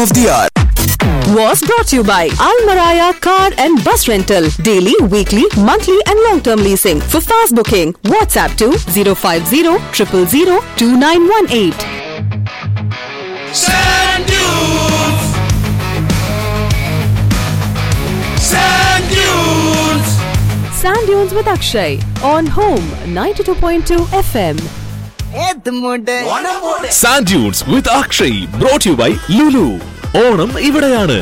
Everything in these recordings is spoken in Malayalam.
of the hour. was brought to you by Almaraya Car and Bus Rental. Daily, weekly, monthly, and long term leasing. For fast booking, WhatsApp to 050 000 2918. Sand dunes. Sand dunes. Sand Dunes with Akshay on Home 92.2 FM. Sand dunes with Akshay brought you by Lulu Onam ഇവിടെയാണ്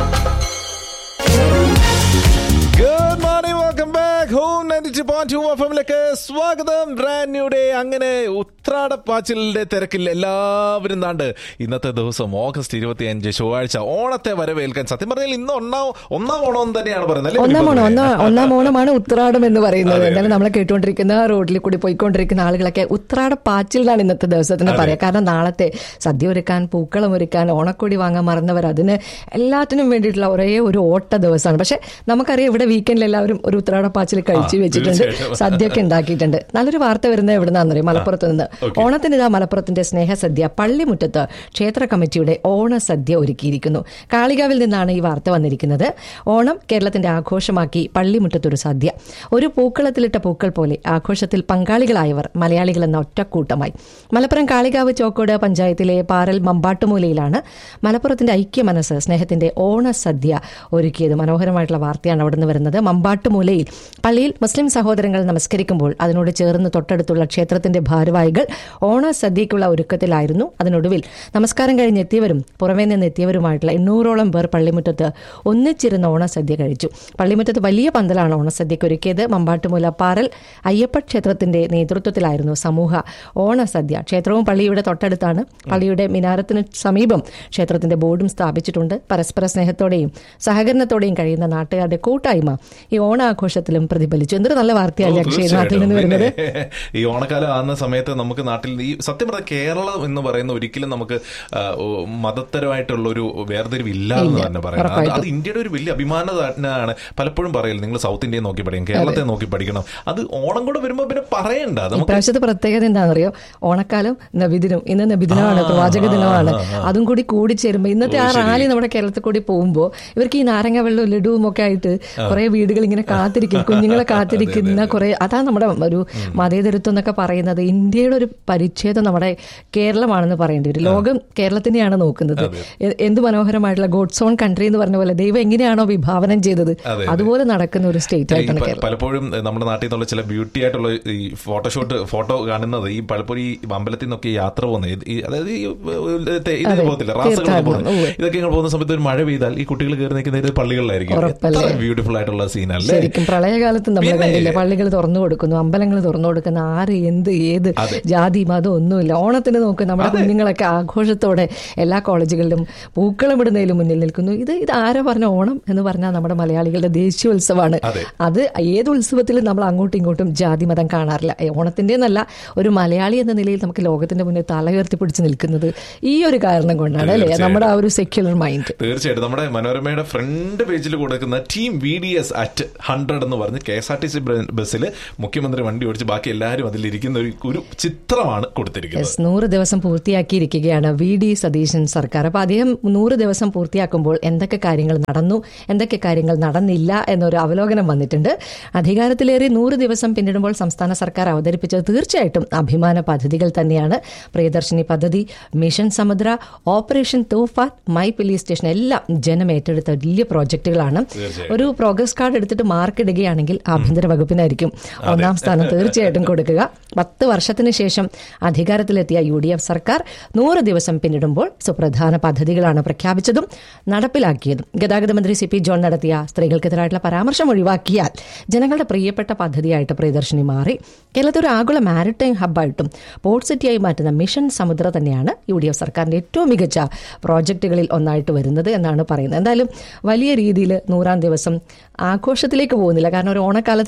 good morning welcome back home ninety two point two F എമ്മിലേക്ക് സ്വാഗതം ബ്രാൻഡ് ന്യൂ ഡേ അങ്ങനെ ഉത്രാടപ്പാച്ചിലിന്റെ തിരക്കിൽ എല്ലാവരും താണ്ട് ഇന്നത്തെ ദിവസം ഓഗസ്റ്റ് ഇരുപത്തി അഞ്ച് ചൊവ്വാഴ്ച ഓണത്തെ വരവേൽക്കാൻ സത്യം പറഞ്ഞാൽ ഇന്ന് ഒന്നാം ഒന്നാം ഓണം തന്നെയാണ് പറയുന്നത് അല്ലേ ഒന്നാം ഓണം ബിനിപ്പ? ഒന്നാം ഒന്നാം ഓണമാണ് ഉത്രാടം എന്ന് പറയുന്നത് അതെ, എന്തായാലും നമ്മളെ കേട്ടുകൊണ്ടിരിക്കുന്ന റോഡിൽ കൂടി പോയിക്കൊണ്ടിരിക്കുന്ന ആളുകളൊക്കെ ഉത്രാട പാച്ചിലാണ് ഇന്നത്തെ ദിവസത്തിന് പറയാം കാരണം നാളത്തെ സദ്യ ഒരുക്കാൻ പൂക്കളം ഒരുക്കാൻ ഓണക്കൊടി വാങ്ങാൻ മറന്നവർ അതിന് എല്ലാത്തിനും വേണ്ടിയിട്ടുള്ള ഒരേ ഒരു ഓട്ട ദിവസമാണ് പക്ഷെ നമുക്കറിയാം ഇവിടെ വീക്കെൻഡിൽ എല്ലാവരും ഒരു ഉത്രാട പാച്ചിൽ കഴിച്ചു വെച്ചിട്ടുണ്ട് തീർച്ചയായിട്ടും. സദ്യയൊക്കെ ഉണ്ടാക്കിയിട്ടുണ്ട് നല്ലൊരു വാർത്ത വരുന്നത് എവിടുന്നാന്നറിയാം മലപ്പുറത്ത് നിന്ന് ഓണത്തിന് ഇതാ മലപ്പുറത്തിന്റെ സ്നേഹസദ്യ പള്ളിമുറ്റത്ത് ക്ഷേത്ര കമ്മിറ്റിയുടെ ഓണസദ്യ ഒരുക്കിയിരിക്കുന്നു കാളികാവിൽ നിന്നാണ് ഈ വാർത്ത വന്നിരിക്കുന്നത് ഓണം കേരളത്തിന്റെ ആഘോഷമാക്കി പള്ളിമുറ്റത്തൊരു സദ്യ ഒരു പൂക്കളത്തിലിട്ട പൂക്കൾ പോലെ ആഘോഷത്തിൽ പങ്കാളികളായവർ മലയാളികൾ എന്ന ഒറ്റക്കൂട്ടമായി മലപ്പുറം കാളികാവ് ചോക്കോട് പഞ്ചായത്തിലെ പാറൽ മമ്പാട്ടുമൂലയിലാണ് മലപ്പുറത്തിന്റെ ഐക്യ മനസ്സ് സ്നേഹത്തിന്റെ ഓണസദ്യ ഒരുക്കിയത് മനോഹരമായിട്ടുള്ള വാർത്തയാണ് അവിടെ നിന്ന് വരുന്നത് മമ്പാട്ടുമൂലയിൽ പള്ളിയിൽ മുസ്ലിം സഹോദരങ്ങൾ നമസ്കരിക്കുമ്പോൾ അതിനോട് ചേർന്ന് തൊട്ടടുത്തുള്ള ക്ഷേത്രത്തിന്റെ ഭാരവാഹികൾ ഓണസദ്യയ്ക്കുള്ള ഒരുക്കത്തിലായിരുന്നു അതിനൊടുവിൽ നമസ്കാരം കഴിഞ്ഞെത്തിയവരും പുറമേ നിന്ന് എത്തിയവരുമായിട്ടുള്ള എണ്ണൂറോളം പേർ പള്ളിമുറ്റത്ത് ഒന്നിച്ചിരുന്ന് ഓണസദ്യ കഴിച്ചു പള്ളിമുറ്റത്ത് വലിയ പന്തലാണ് ഓണസദ്യയ്ക്ക് ഒരുക്കിയത് മമ്പാട്ടുമൂല പാറൽ അയ്യപ്പ ക്ഷേത്രത്തിന്റെ നേതൃത്വത്തിലായിരുന്നു സമൂഹ ഓണസദ്യ ക്ഷേത്രവും പള്ളിയുടെ തൊട്ടടുത്താണ് പള്ളിയുടെ മിനാരത്തിന് സമീപം ക്ഷേത്രത്തിന്റെ ബോർഡും സ്ഥാപിച്ചിട്ടുണ്ട് പരസ്പര സ്നേഹത്തോടെയും സഹകരണത്തോടെയും കഴിയുന്ന നാട്ടുകാരുടെ കൂട്ടായ്മ ഈ ഓണാഘോഷത്തിലും പ്രതിഫലിച്ചു എന്തൊരു നല്ല വാർത്തയല്ലേ ഓ, അക്ഷയ് നാട്ടിൽ തീർച്ചയായിട്ടും. നിന്ന് വരുന്നത് പിന്നെ ഈ ഓണക്കാലം ആകുന്ന സമയത്ത് നമുക്ക് നാട്ടിൽ ഈ സത്യം പറഞ്ഞ കേരളം എന്ന് പറയുന്ന ഒരിക്കലും നമുക്ക് ആ, ഓ, മതത്തരമായിട്ടുള്ള ഒരു വേർതിരിവ് ഇല്ല എന്ന് ഇല്ല, തന്നെ പറയാം അത് ഉറപ്പായിട്ടും. അത് ഇന്ത്യയുടെ ഒരു വലിയ അഭിമാന തന്നെയാണ് പലപ്പോഴും പറയല് നിങ്ങൾ സൗത്ത് ഇന്ത്യയെ നോക്കി പഠിക്കണം കേരളത്തെ നോക്കി പഠിക്കണം അത് ഓണം കൂടെ വരുമ്പോ പിന്നെ പറയണ്ട നമുക്ക് ഇപ്രാവശ്യത്തെ പ്രത്യേകത എന്താണെന്നറിയോ ഓണക്കാലം നബിദിനം ഇന്ന് നബിദിനമാണ് ആ, പ്രവാചക ദിനമാണ് ആ, ആ. അതും കൂടി കൂടി ചേരുമ്പോൾ ഇന്നത്തെ ഓ, ആ ശരി. റാലി നമ്മുടെ കേരളത്തിൽ കൂടി പോകുമ്പോൾ ഇവർക്ക് ഈ നാരങ്ങ വെള്ളവും ലഡുവും ഒക്കെ ആയിട്ട് കുറെ വീടുകൾ ഇങ്ങനെ കാത്തിരിക്കും കുഞ്ഞുങ്ങളെ കാത്തിരിക്കുന്ന കുറെ അതാണ് നമ്മുടെ ഒരു മതേതരത്വം എന്നൊക്കെ പറയുന്നത് ഇന്ത്യയുടെ ഒരു പരിച്ഛേദം നമ്മുടെ കേരളമാണെന്ന് പറയേണ്ടി വരും ലോകം കേരളത്തിനെയാണ് നോക്കുന്നത് എ- എന്ത് മനോഹരമായിട്ടുള്ള ഗോഡ്സ് ഓൺ കൺട്രി എന്ന് പറഞ്ഞ പോലെ ദൈവം എങ്ങനെയാണോ വിഭാവനം ചെയ്തത് അതെ. അതുപോലെ നടക്കുന്ന ഒരു സ്റ്റേറ്റ് ഈ ആയിട്ടാണ് പ- കേരളം പലപ്പോഴും നമ്മുടെ നാട്ടിൽ നിന്നുള്ള ചില ബ്യൂട്ടി ആയിട്ടുള്ള ഈ ഫോട്ടോഷൂട്ട് ഫോട്ടോ കാണുന്നത് ഈ പലപ്പോഴും ഈ അമ്പലത്തിൽ നിന്നൊക്കെ ഈ യാത്ര പോകുന്നത് ഇത് ഈ അതായത് ഈ തെ- ഇത് അതെ, പോകത്തില്ല റാസൊക്കെ തീർത്ഥാടനം, പോകുന്നത് ഉവ്വ്. ഇതൊക്കെ ഇങ്ങനെ പോകുന്ന സമയത്ത് ഒരു മഴ പെയ്താൽ ഈ കുട്ടികൾ കയറി നിൽക്കുന്നത് പള്ളികളിലായിരിക്കും ഉറപ്പല്ലേ? എത്ര ബ്യൂട്ടിഫുൾ ആയിട്ടുള്ള സീനല്ലേ ശരിക്കും പ്രളയകാലത്ത് നമ്മൾ പിന്നെ- കണ്ടില്ലേ പള്ളികൾ തുറന്നു കൊടുക്കുന്നു അമ്പലങ്ങൾ തുറന്നു കൊടുക്കുന്ന ആര് എന്ത് ഏത് അതെ. ജാതി മതം ഒന്നുമില്ല ഓണത്തിന് നോക്ക് നമ്മുടെ കുഞ്ഞുങ്ങളൊക്കെ ആഘോഷത്തോടെ എല്ലാ കോളേജുകളിലും പൂക്കളം ഇടുന്നതിലും മുന്നിൽ നിൽക്കുന്നു ഇത് ഇത് ആരാ പറഞ്ഞ ഓണം എന്ന് പറഞ്ഞാൽ നമ്മുടെ മലയാളികളുടെ ദേശീയോത്സവമാണ് അതെ. അത് ഏത് ഉത്സവത്തിലും നമ്മൾ അങ്ങോട്ടും ഇങ്ങോട്ടും ജാതി മതം കാണാറില്ല ഏ, ഓണത്തിന്റെ എന്നല്ല ഒരു മലയാളി എന്ന നിലയിൽ നമുക്ക് ലോകത്തിന്റെ മുന്നിൽ തല ഉയർത്തി പിടിച്ച് നിൽക്കുന്നത് ഈ ഒരു കാരണം കൊണ്ടാണ് അല്ലേ തീർച്ചയായും. നമ്മുടെ ആ ഒരു സെക്യുലർ മൈൻഡ് തീർച്ചയായിട്ടും നമ്മുടെ മനോരമയുടെ ഫ്രണ്ട് പേജിൽ കൊടുക്കുന്ന team V D S at hundred എന്ന് പറഞ്ഞ് K S R T C ബസ്സിൽ മുഖ്യമന്ത്രി വണ്ടി ഓടിച്ച് ബാക്കി എല്ലാവരും അതിലിരിക്കുന്ന ഒരു ഒരു ചിത്രമാണ് കൊടുത്തിരിക്കുന്നത് യെസ് നൂറ് ദിവസം പൂർത്തിയാക്കിയിരിക്കുകയാണ് വി ഡി സതീശൻ സർക്കാർ അപ്പൊ അദ്ദേഹം നൂറ് ദിവസം പൂർത്തിയാക്കുമ്പോൾ എന്തൊക്കെ കാര്യങ്ങൾ നടന്നു എന്തൊക്കെ കാര്യങ്ങൾ നടന്നില്ല എന്നൊരു അവലോകനം വന്നിട്ടുണ്ട് അധികാരത്തിലേറി നൂറ് ദിവസം പിന്നിടുമ്പോൾ സംസ്ഥാന സർക്കാർ അവതരിപ്പിച്ചത് തീർച്ചയായിട്ടും അഭിമാന പദ്ധതികൾ തന്നെയാണ് പ്രിയദർശിനി പദ്ധതി mission Samudra operation Thoofan my police station എല്ലാം ജനം ഏറ്റെടുത്ത വലിയ പ്രോജക്റ്റുകളാണ് ഒരു പ്രോഗ്രസ് കാർഡ് എടുത്തിട്ട് മാർക്ക് ഇടുകയാണെങ്കിൽ ആഭ്യന്തര വകുപ്പിനായിരിക്കും ഒന്നാം സ്ഥാനം തീർച്ചയായിട്ടും കൊടുക്കുക പത്ത് വർഷത്തിന് ശേഷം അധികാരത്തിലെത്തിയ യു ഡി എഫ് സർക്കാർ നൂറ് ദിവസം പിന്നിടുമ്പോൾ സുപ്രധാന പദ്ധതികളാണ് പ്രഖ്യാപിച്ചതും നടപ്പിലാക്കിയതും ഗതാഗത മന്ത്രി സി പി ജോൺ നടത്തിയ സ്ത്രീകൾക്കെതിരായിട്ടുള്ള പരാമർശം ഒഴിവാക്കിയാൽ ജനങ്ങളുടെ പ്രിയപ്പെട്ട പദ്ധതിയായിട്ട് പ്രിയദർശിനി മാറി കേരളത്തെ ഒരു ആഗോള മാരിടൈം ഹബ്ബായിട്ടും പോർട്ട് സിറ്റിയായി മാറ്റുന്ന മിഷൻ സമുദ്ര തന്നെയാണ് യു ഡി എഫ് സർക്കാരിന്റെ ഏറ്റവും മികച്ച പ്രോജക്റ്റുകളിൽ ഒന്നായിട്ട് വരുന്നത് എന്നാണ് പറയുന്നത് എന്തായാലും വലിയ രീതിയിൽ നൂറാം ദിവസം ആഘോഷത്തിലേക്ക് പോകുന്നില്ല കാരണം ഒരു ഓണക്കാലത്തിനിടയിലാണ്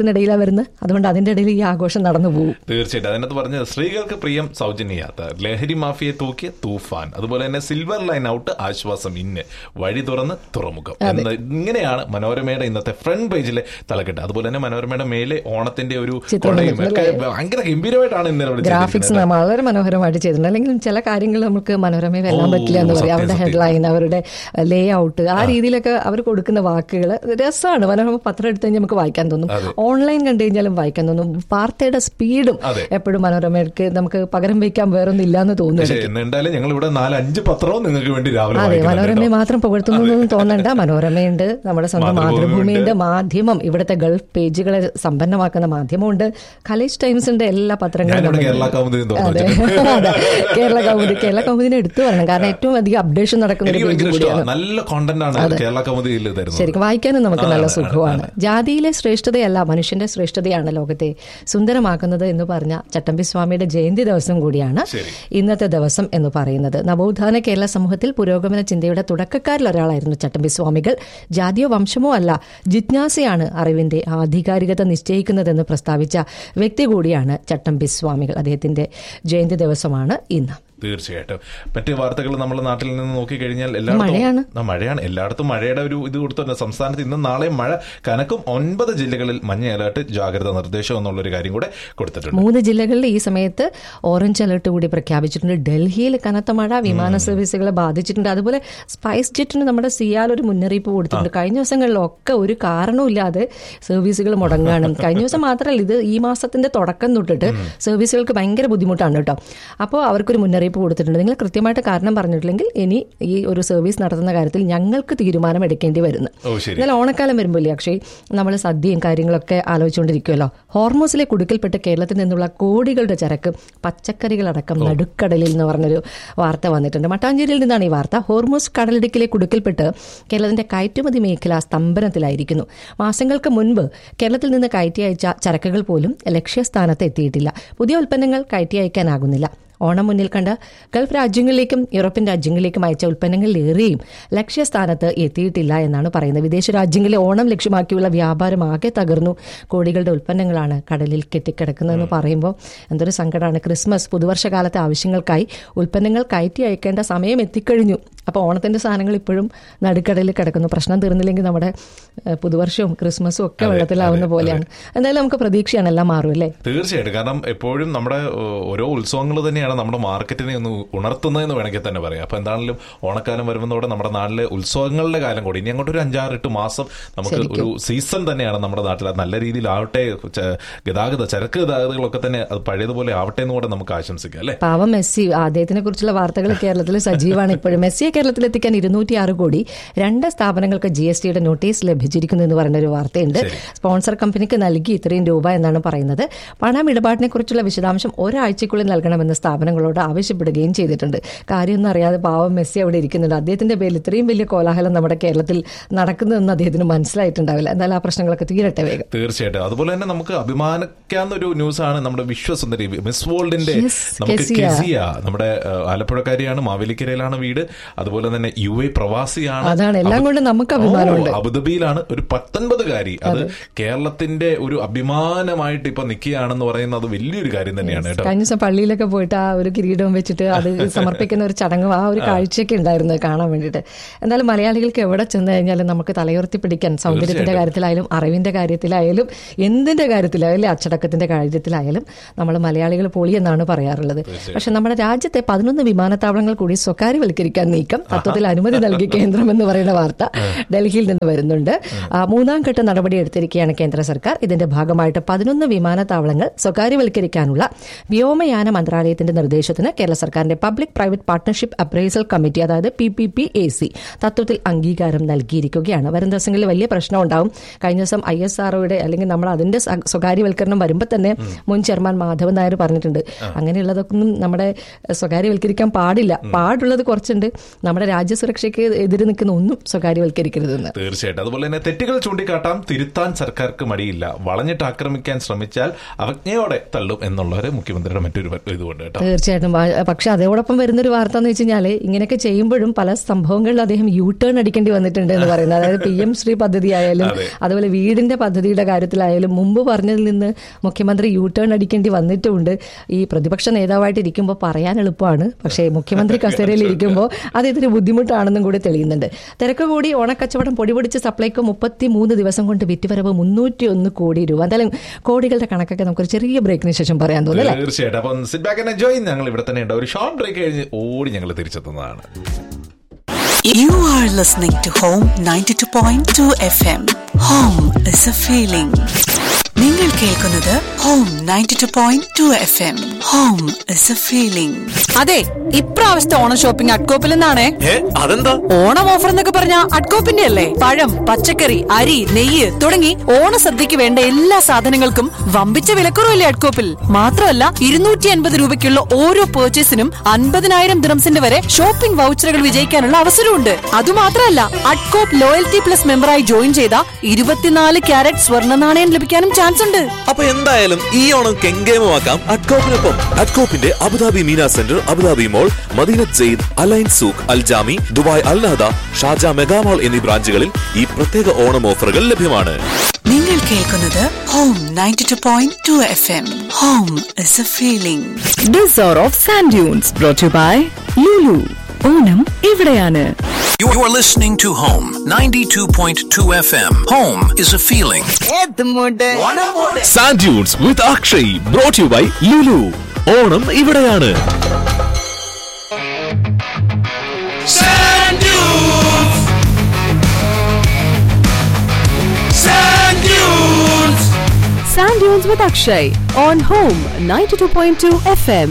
വരുന്നത് അതുകൊണ്ട് അതിന്റെ ഇടയിൽ ഈ ആഘോഷം നടന്നു പോകും തീർച്ചയായിട്ടും അതിനകത്ത് പറഞ്ഞത് സ്ത്രീകൾക്ക് പ്രിയം സൗജന്യ യാത്ര ലഹരി മാഫിയെ തൂക്കിയ തൂഫാൻ അതുപോലെ തന്നെ സിൽവർ ലൈൻ ഔട്ട് ആശ്വാസം ഇന്ന് വഴി തുറന്ന് തുറമുഖം എന്ന് ഇങ്ങനെയാണ് മനോരമയുടെ ഇന്നത്തെ ഫ്രണ്ട് പേജിലെ തലക്കെട്ട് അതുപോലെ തന്നെ മനോരമയുടെ മേലെ ഓണത്തിന്റെ ഒരു ചിത്രം കൊടയും ഒക്കെ അല്ലേ? ഭയങ്കര ഗംഭീരമായിട്ടാണ് ഇന്നലെ അവിടെ ഗ്രാഫിക്സ് ചെയ്തിരിക്കുന്നത്. വളരെ മനോഹരമായിട്ട് ചെയ്തിട്ടുണ്ട് അല്ലെങ്കിൽ ചില കാര്യങ്ങൾ നമുക്ക് മനോരമയെ വെല്ലാൻ ഓ, പറ്റില്ല എന്ന് പറയും സത്യം, അവരുടെ സത്യം. ഹെഡ്ലൈൻ അവരുടെ ലേ ഔട്ട് ആ രീതിയിലൊക്കെ അവർ കൊടുക്കുന്ന വാക്കുകൾ രസമാണ് മനോരമ പത്രം എടുത്ത് കഴിഞ്ഞാൽ നമുക്ക് വായിക്കാൻ തോന്നും ഓൺലൈൻ കണ്ടു കഴിഞ്ഞാലും വായിക്കാൻ തോന്നും വാർത്തയുടെ സ്പീഡും അതെ. എപ്പോഴും മനോരമയ്ക്ക് നമുക്ക് പകരം വയ്ക്കാൻ വേറൊന്നും ഇല്ലാന്ന് തോന്നുന്നു പക്ഷേ എന്തായാലും ഞങ്ങൾ ഇവിടെ നാല് അഞ്ച് പത്രവും നിങ്ങൾക്ക് വേണ്ടി രാവിലെ അതെ വായിക്കുന്നുണ്ട് മനോരമയെ കേട്ടോ. മാത്രം പുകഴ്ത്തുന്നൊന്നും തോന്നണ്ട മനോരമയുണ്ട് നമ്മുടെ സ്വന്തം മാതൃഭൂമിയുണ്ട്. മാതൃഭൂമിയുണ്ട് മാധ്യമം ഇവിടുത്തെ ഗൾഫ് പേജുകളെ സമ്പന്നമാക്കുന്ന മാധ്യമമുണ്ട് കലേജ് ടൈംസിന്റെ എല്ലാ പത്രങ്ങളും ഞാനിവിടെ നമ്മുടെ കേരള കൗമുദിയും തുറന്നു അതെ അതെ. കേരള കൗമുദി കേരള കൗമുദിനെ എടുത്തു പറയണം കാരണം ഏറ്റവും അധികം അപ്ഡേഷൻ നടക്കുന്ന ഒരു എനിക്ക് പേജ് ഭയങ്കര കൂടിയാണ് ഇഷ്ടമാണ് നല്ല കോണ്ടന്റ് ആണ് കേരള കൗമുദിയിൽ തരുന്നത് ശരിക്കും വായിക്കാനും നമുക്ക് ആ, നല്ല അതെ, സുഖമാണ് ജാതിയിലെ ശ്രേഷ്ഠതയല്ല മനുഷ്യന്റെ ശ്രേഷ്ഠതയാണ് ലോകത്തെ സുന്ദരമാക്കുന്നത് എന്ന് പറഞ്ഞ ചട്ടമ്പി സ്വാമിയുടെ ജയന്തി ദിവസം കൂടിയാണ് ശരി. ഇന്നത്തെ ദിവസം എന്ന് പറയുന്നത് നവോത്ഥാന കേരള സമൂഹത്തിൽ പുരോഗമന ചിന്തയുടെ തുടക്കക്കാരിൽ ഒരാളായിരുന്നു ചട്ടമ്പി സ്വാമികൾ ജാതിയോ വംശമോ അല്ല ജിജ്ഞാസയാണ് അറിവിന്റെ ആധികാരികത നിശ്ചയിക്കുന്നതെന്ന് പ്രസ്താവിച്ച വ്യക്തി കൂടിയാണ് ചട്ടമ്പി സ്വാമികൾ അദ്ദേഹത്തിന്റെ ജയന്തി ദിവസമാണ് ഇന്ന് തീർച്ചയായിട്ടും മറ്റ് വാർത്തകൾ നമ്മുടെ നാട്ടിൽ നിന്ന് നോക്കിക്കഴിഞ്ഞാൽ മഴയാണ്. എല്ലായിടത്തും ആ, മഴയാണ് എല്ലായിടത്തും മഴയുടെ ഒരു ഇത് കൊടുത്തുണ്ട് സംസ്ഥാനത്ത് ഇന്നും നാളെയും മഴ കനക്കും ഒൻപത് ജില്ലകളിൽ മഞ്ഞ അലർട്ട് ജാഗ്രതാ നിർദ്ദേശം എന്നുള്ളൊരു കാര്യം കൂടെ കൊടുത്തിട്ടുണ്ട് മൂന്ന് ജില്ലകളിൽ ഈ സമയത്ത് ഓറഞ്ച് അലർട്ട് കൂടി പ്രഖ്യാപിച്ചിട്ടുണ്ട് ഡൽഹിയിൽ കനത്ത മഴ വിമാന സർവീസുകളെ ബാധിച്ചിട്ടുണ്ട് അതുപോലെ സ്പൈസ് ജെറ്റിന് നമ്മുടെ സിയാൽ ഒരു മുന്നറിയിപ്പ് കൊടുത്തിട്ടുണ്ട് കഴിഞ്ഞ ദിവസങ്ങളിലൊക്കെ ഒരു കാരണവുമില്ലാതെ സർവീസുകൾ മുടങ്ങാണ് കഴിഞ്ഞ ദിവസം മാത്രമല്ല ഇത് ഈ മാസത്തിന്റെ തുടക്കം തൊട്ടിട്ട് സർവീസുകൾക്ക് ഭയങ്കര ബുദ്ധിമുട്ടാണ് കേട്ടോ അപ്പോൾ അവർക്കൊരു മുന്നറിയിപ്പ് കൊടുത്തിട്ടുണ്ട് നിങ്ങൾ കൃത്യമായിട്ട് കാരണം പറഞ്ഞിട്ടില്ലെങ്കിൽ ഇനി ഈ ഒരു സർവീസ് നടത്തുന്ന കാര്യത്തിൽ ഞങ്ങൾക്ക് തീരുമാനം എടുക്കേണ്ടി വരുന്നു ഓ ശരി എന്നാൽ ഓണക്കാലം വരുമ്പോൾ അക്ഷയ് നമ്മൾ സദ്യയും കാര്യങ്ങളൊക്കെ ആലോചിച്ചുകൊണ്ടിരിക്കുമല്ലോ ഹോർമോസിലെ കുടുക്കിൽപ്പെട്ട് കേരളത്തിൽ നിന്നുള്ള കോടികളുടെ ചരക്ക് പച്ചക്കറികളടക്കം നടുക്കടലിൽ എന്ന് പറഞ്ഞൊരു വാർത്ത വന്നിട്ടുണ്ട് മട്ടാഞ്ചേരിയിൽ നിന്നാണ് ഈ വാർത്ത ഹോർമോസ് കടലിടുക്കിലെ കുടുക്കിൽപ്പെട്ട് കേരളത്തിന്റെ കയറ്റുമതി മേഖല സ്തംഭനത്തിലായിരിക്കുന്നു മാസങ്ങൾക്ക് മുൻപ് കേരളത്തിൽ നിന്ന് കയറ്റി അയച്ച ചരക്കുകൾ പോലും ലക്ഷ്യസ്ഥാനത്ത് എത്തിയിട്ടില്ല പുതിയ ഉൽപ്പന്നങ്ങൾ കയറ്റി അയക്കാനാകുന്നില്ല ഓണം മുന്നിൽ കണ്ട് ഗൾഫ് രാജ്യങ്ങളിലേക്കും യൂറോപ്യൻ രാജ്യങ്ങളിലേക്കും അയച്ച ഉൽപ്പന്നങ്ങളിലേറെയും ലക്ഷ്യസ്ഥാനത്ത് എത്തിയിട്ടില്ല എന്നാണ് പറയുന്നത് വിദേശ രാജ്യങ്ങളിലെ ഓണം ലക്ഷ്യമാക്കിയുള്ള വ്യാപാരം ആകെ തകർന്നു കോടികളുടെ ഉൽപ്പന്നങ്ങളാണ് കടലിൽ കെട്ടിക്കിടക്കുന്നതെന്ന് പറയുമ്പോൾ എന്തൊരു സങ്കടമാണ് ക്രിസ്മസ് പുതുവർഷകാലത്തെ ആവശ്യങ്ങൾക്കായി ഉൽപ്പന്നങ്ങൾ കയറ്റി അയക്കേണ്ട സമയം എത്തിക്കഴിഞ്ഞു അപ്പോൾ ഓണത്തിന്റെ സാധനങ്ങൾ ഇപ്പോഴും നടുക്കടലിൽ കിടക്കുന്നു പ്രശ്നം തീർന്നില്ലെങ്കിൽ നമ്മുടെ ഏഹ്, പുതുവർഷവും ക്രിസ്മസും ഒക്കെ അതെ, വെള്ളത്തിലാവുന്ന അതെ, പോലെയാണ് എന്തായാലും നമുക്ക് പ്രതീക്ഷയാണ് എല്ലാം മാറും അല്ലേ തീർച്ചയായിട്ടും കാരണം എപ്പോഴും നമ്മുടെ ഏഹ്, ഓരോ ഉത്സവങ്ങൾ തന്നെയാണ് നമ്മുടെ മാർക്കറ്റിനെ ഒന്ന് ഉണർത്തുന്നതെന്ന് വേണമെങ്കിൽ തന്നെ പറയാം അപ്പൊ എന്താണെങ്കിലും ഓണക്കാലം വരുന്നതോടെ നമ്മുടെ നാട്ടിലെ ഉത്സവങ്ങളുടെ കാലം കൂടി ഇനി അങ്ങോട്ട് ഒരു അഞ്ചാറെട്ട് മാസം നമുക്ക് ഒരു സീസൺ തന്നെയാണ് നമ്മുടെ നാട്ടിൽ അത് നല്ല രീതിയിലാവട്ടെ ച- ഗതാഗത ചരക്ക് ഗതാഗതങ്ങളൊക്കെ തന്നെ അത് പഴയതുപോലെ ആവട്ടെ എന്ന് കൂടെ നമുക്ക് ആശംസിക്കാം അല്ലെ പാവം മെസ്സി അദ്ദേഹത്തിനെ കുറിച്ചുള്ള വാർത്തകൾ കേരളത്തിൽ സജീവമാണ് ഇപ്പോഴും മെസ്സിയെ കേരളത്തിൽ എത്തിക്കാൻ ഇരുന്നൂറ്റി ആറ് കോടി രണ്ട് സ്ഥാപനങ്ങൾക്ക് ജി എസ് ടിയുടെ നോട്ടീസ് ലഭിച്ചിരിക്കുന്നു എന്ന് പറയുന്ന ഒരു വാർത്തയുണ്ട് സ്പോൺസർ കമ്പനിക്ക് നൽകി ഇത്രയും രൂപ എന്നാണ് പറയുന്നത് പണം ഇടപാടിനെ കുറിച്ചുള്ള വിശദാംശം ഒരാഴ്ചക്കുള്ളിൽ നൽകണമെന്ന് സ്ഥാപനങ്ങളോട് ആവശ്യപ്പെടുകയും ചെയ്തിട്ടുണ്ട് കാര്യമൊന്നും അറിയാതെ പാവം മെസ്സി അവിടെ ഇരിക്കുന്നുണ്ട് അദ്ദേഹത്തിന്റെ പേരിൽ ഇത്രയും വലിയ കോലാഹലം നമ്മുടെ കേരളത്തിൽ നടക്കുന്നതെന്ന് അദ്ദേഹത്തിന് മനസ്സിലായിട്ടുണ്ടാവില്ല എന്തായാലും ആ പ്രശ്നങ്ങളൊക്കെ തീരട്ടെ വേഗം തീർച്ചയായിട്ടും അതുപോലെ തന്നെ നമുക്ക് അഭിമാനിക്കാവുന്ന ഒരു ന്യൂസാണ് നമ്മുടെ വിശ്വസുന്ദരി മിസ് വേൾഡിന്റെ Yes, നമുക്ക് കെസിയ. കെസിയ നമ്മുടെ ഏഹ്, ആലപ്പുഴക്കാരിയാണ് മാവേലിക്കരയിലാണ് വീട് അതുപോലെ തന്നെ യു എ പ്രവാസിയാണ് അതാണ്, എല്ലാം അബു- കൊണ്ടും നമുക്ക് അഭിമാനമുണ്ട്. ഓ, അബുദാബിയിലാണ് ഒരു പത്തൊൻപതുകാരി അത് കേരളത്തിന്റെ ഒരു അഭിമാനമായിട്ട് ഇപ്പൊ നിൽക്കുകയാണെന്ന് പറയുന്നത് വലിയൊരു കാര്യം തന്നെയാണ് കേട്ടോ കഴിഞ്ഞ ദിവസം പള്ളിയിലൊക്കെ പോയിട്ട് ആ ഒരു കിരീടവും വെച്ചിട്ട് അത് സമർപ്പിക്കുന്ന ഒരു ചടങ്ങും ആ ഒരു കാഴ്ചയൊക്കെ ഉണ്ടായിരുന്നു കാണാൻ വേണ്ടിയിട്ട് എന്തായാലും മലയാളികൾക്ക് എവിടെ ചെന്ന് കഴിഞ്ഞാലും നമുക്ക് തലയുയർത്തി പിടിക്കാൻ സൗന്ദര്യത്തിന്റെ കാര്യത്തിലായാലും അറിവിന്റെ കാര്യത്തിലായാലും എന്തിന്റെ കാര്യത്തിലായാലും അല്ലെ അച്ചടക്കത്തിന്റെ കാര്യത്തിലായാലും നമ്മൾ മലയാളികൾ പൊളിയെന്നാണ് പറയാറുള്ളത് പക്ഷെ നമ്മുടെ രാജ്യത്തെ പതിനൊന്ന് വിമാനത്താവളങ്ങൾ കൂടി സ്വകാര്യവൽക്കരിക്കാൻ നീക്കം തത്വത്തിൽ അനുമതി നൽകി കേന്ദ്രം എന്ന് പറയുന്ന വാർത്ത ഡൽഹിയിൽ നിന്ന് വരുന്നുണ്ട് ആ, മൂന്നാം ഘട്ട നടപടി എടുത്തിരിക്കുകയാണ് കേന്ദ്ര സർക്കാർ ഇതിന്റെ ഭാഗമായിട്ട് പതിനൊന്ന് വിമാനത്താവളങ്ങൾ സ്വകാര്യവൽക്കരിക്കാനുള്ള വ്യോമയാന മന്ത്രാലയത്തിന്റെ നിർദ്ദേശത്തിന് കേരള സർക്കാരിന്റെ public private partnership appraisal committee അതായത് P P P A C തത്വത്തിൽ അംഗീകാരം നൽകിയിരിക്കുകയാണ് വരും ദിവസങ്ങളിൽ വലിയ പ്രശ്നം ഉണ്ടാവും കഴിഞ്ഞ ദിവസം ഐ എസ് ആർഒയുടെ അല്ലെങ്കിൽ നമ്മൾ അതിന്റെ സ- സ്വകാര്യവൽക്കരണം വരുമ്പോൾ തന്നെ മുൻ ചെയർമാൻ മാധവൻ നായർ പറഞ്ഞിട്ടുണ്ട് അങ്ങനെയുള്ളതൊന്നും നമ്മുടെ സ്വകാര്യവൽക്കരിക്കാൻ പാടില്ല പാടുള്ളത് കുറച്ചുണ്ട് നമ്മുടെ രാജ്യസുരക്ഷയ്ക്ക് എതിര് നിൽക്കുന്ന ഒന്നും സ്വകാര്യവൽക്കരിക്കരുതെന്ന് തീർച്ചയായിട്ടും അതുപോലെ തന്നെ തെറ്റുകൾ ചൂണ്ടിക്കാട്ടാം തിരുത്താൻ സർക്കാർക്ക് മടിയില്ല വളഞ്ഞിട്ട് ആക്രമിക്കാൻ ശ്രമിച്ചാൽ അവജ്ഞയോടെ തള്ളും എന്നുള്ളവരെ മുഖ്യമന്ത്രിയുടെ മറ്റൊരു ഇതുകൊണ്ട് കേട്ടോ തീർച്ചയായിട്ടും വ- പക്ഷെ അതോടൊപ്പം വരുന്നൊരു വാർത്ത എന്ന് വെച്ച് കഴിഞ്ഞാൽ ഇങ്ങനെയൊക്കെ ചെയ്യുമ്പോഴും പല സംഭവങ്ങളിൽ അദ്ദേഹം യു ടേൺ അടിക്കേണ്ടി വന്നിട്ടുണ്ട് എന്ന് പറയുന്നത് അതായത് പി എം ശ്രീ പദ്ധതി ആയാലും അതെ. അതുപോലെ വീടിന്റെ പദ്ധതിയുടെ കാര്യത്തിലായാലും മുമ്പ് പറഞ്ഞതിൽ നിന്ന് മുഖ്യമന്ത്രി യു ടേൺ അടിക്കേണ്ടി വന്നിട്ടുമുണ്ട് ഈ പ്രതിപക്ഷ നേതാവായിട്ട് ഇരിക്കുമ്പോൾ പറയാൻ എളുപ്പമാണ് പക്ഷേ മുഖ്യമന്ത്രി കസേരയിൽ ഇരിക്കുമ്പോൾ അത് ഇതിന് ബുദ്ധിമുട്ടാണെന്നും കൂടി തെളിയുന്നുണ്ട് തിരക്ക് കൂടി ഓണക്കച്ചവടം പൊടിപൊടിച്ച് സപ്ലൈക്കോ മുപ്പത്തി മൂന്ന് ദിവസം കൊണ്ട് വിറ്റുവരവ് മുന്നൂറ്റി ഒന്ന് കോടി രൂപ എന്തായാലും കോടികളുടെ കണക്കൊക്കെ നമുക്കൊരു ചെറിയ ബ്രേക്കിന് ശേഷം പറയാൻ തോന്നുന്നു അല്ലേ തീർച്ചയായിട്ടും അപ്പം സിറ്റ് ബാക്ക് ആൻഡ് എൻജോയ് ഞങ്ങൾ ഇവിടെ തന്നെ ഉണ്ട് ഒരു ഷോർട്ട് ബ്രേക്ക് കഴിഞ്ഞ് ഓടി ഞങ്ങൾ തിരിച്ചെത്തുന്നതാണ് You are listening to Home 92.2 FM. Home is a feeling. നിങ്ങൾ കേൾക്കുന്നത് home ninety two point two F M home is a feeling അതെ ഇപ്രാവശ്യത്തെ ഓണം ഷോപ്പിംഗ് അഡ്കോപ്പിൽ നിന്നാണേ ഏ അതെന്താ ഓണം ഓഫർ എന്നൊക്കെ പറഞ്ഞ അഡ്കോപ്പിന്റെ അല്ലേ പഴം പച്ചക്കറി അരി നെയ്യ് തുടങ്ങി ഓണസദ്യക്ക് വേണ്ട എല്ലാ സാധനങ്ങൾക്കും വമ്പിച്ച വിലക്കുറവല്ലേ അഡ്കോപ്പിൽ മാത്രമല്ല ഇരുന്നൂറ്റി അൻപത് രൂപയ്ക്കുള്ള ഓരോ പേർച്ചേസിനും അൻപതിനായിരം ദിറംസിന്റെ വരെ ഷോപ്പിംഗ് വൗച്ചറുകൾ വിജയിക്കാനുള്ള അവസരമുണ്ട് അതുമാത്രമല്ല അഡ്കോപ്പ് ലോയൽറ്റി പ്ലസ് മെമ്പറായി ജോയിൻ ചെയ്ത ഇരുപത്തിനാല് ക്യാരറ്റ് സ്വർണ്ണ നാണയം ലഭിക്കാനും ചാൻസ് ഉണ്ട് അപ്പൊ എന്തായാലും ഈ ഓണം കെങ്കേമമാക്കാം അഡ്കോപ്പിനൊപ്പം അഡ്കോപ്പിന്റെ Abu Dhabi Mina centre Abu Dhabi mall Madinat Zayed Al Ain souk Al Jimi Dubai Al Nahda ഷാജ മെഗാമോൾ എന്നീ ബ്രാഞ്ചുകളിൽ ഈ പ്രത്യേക ഓണം ഓഫറുകൾ ലഭ്യമാണ് നിങ്ങൾ കേൾക്കുന്നത് home ninety two point two F M home is a feeling This hour of Sand Dunes brought to you by Lulu. Onam ഇവിടെയാണ് You are listening to Home 92.2 FM. Home is a feeling. Sand dunes with Akshay brought you by Lulu Onam ഇവിടെയാണ് Sand dunes. Sand dunes. Sand Dunes with Akshay on Home 92.2 FM.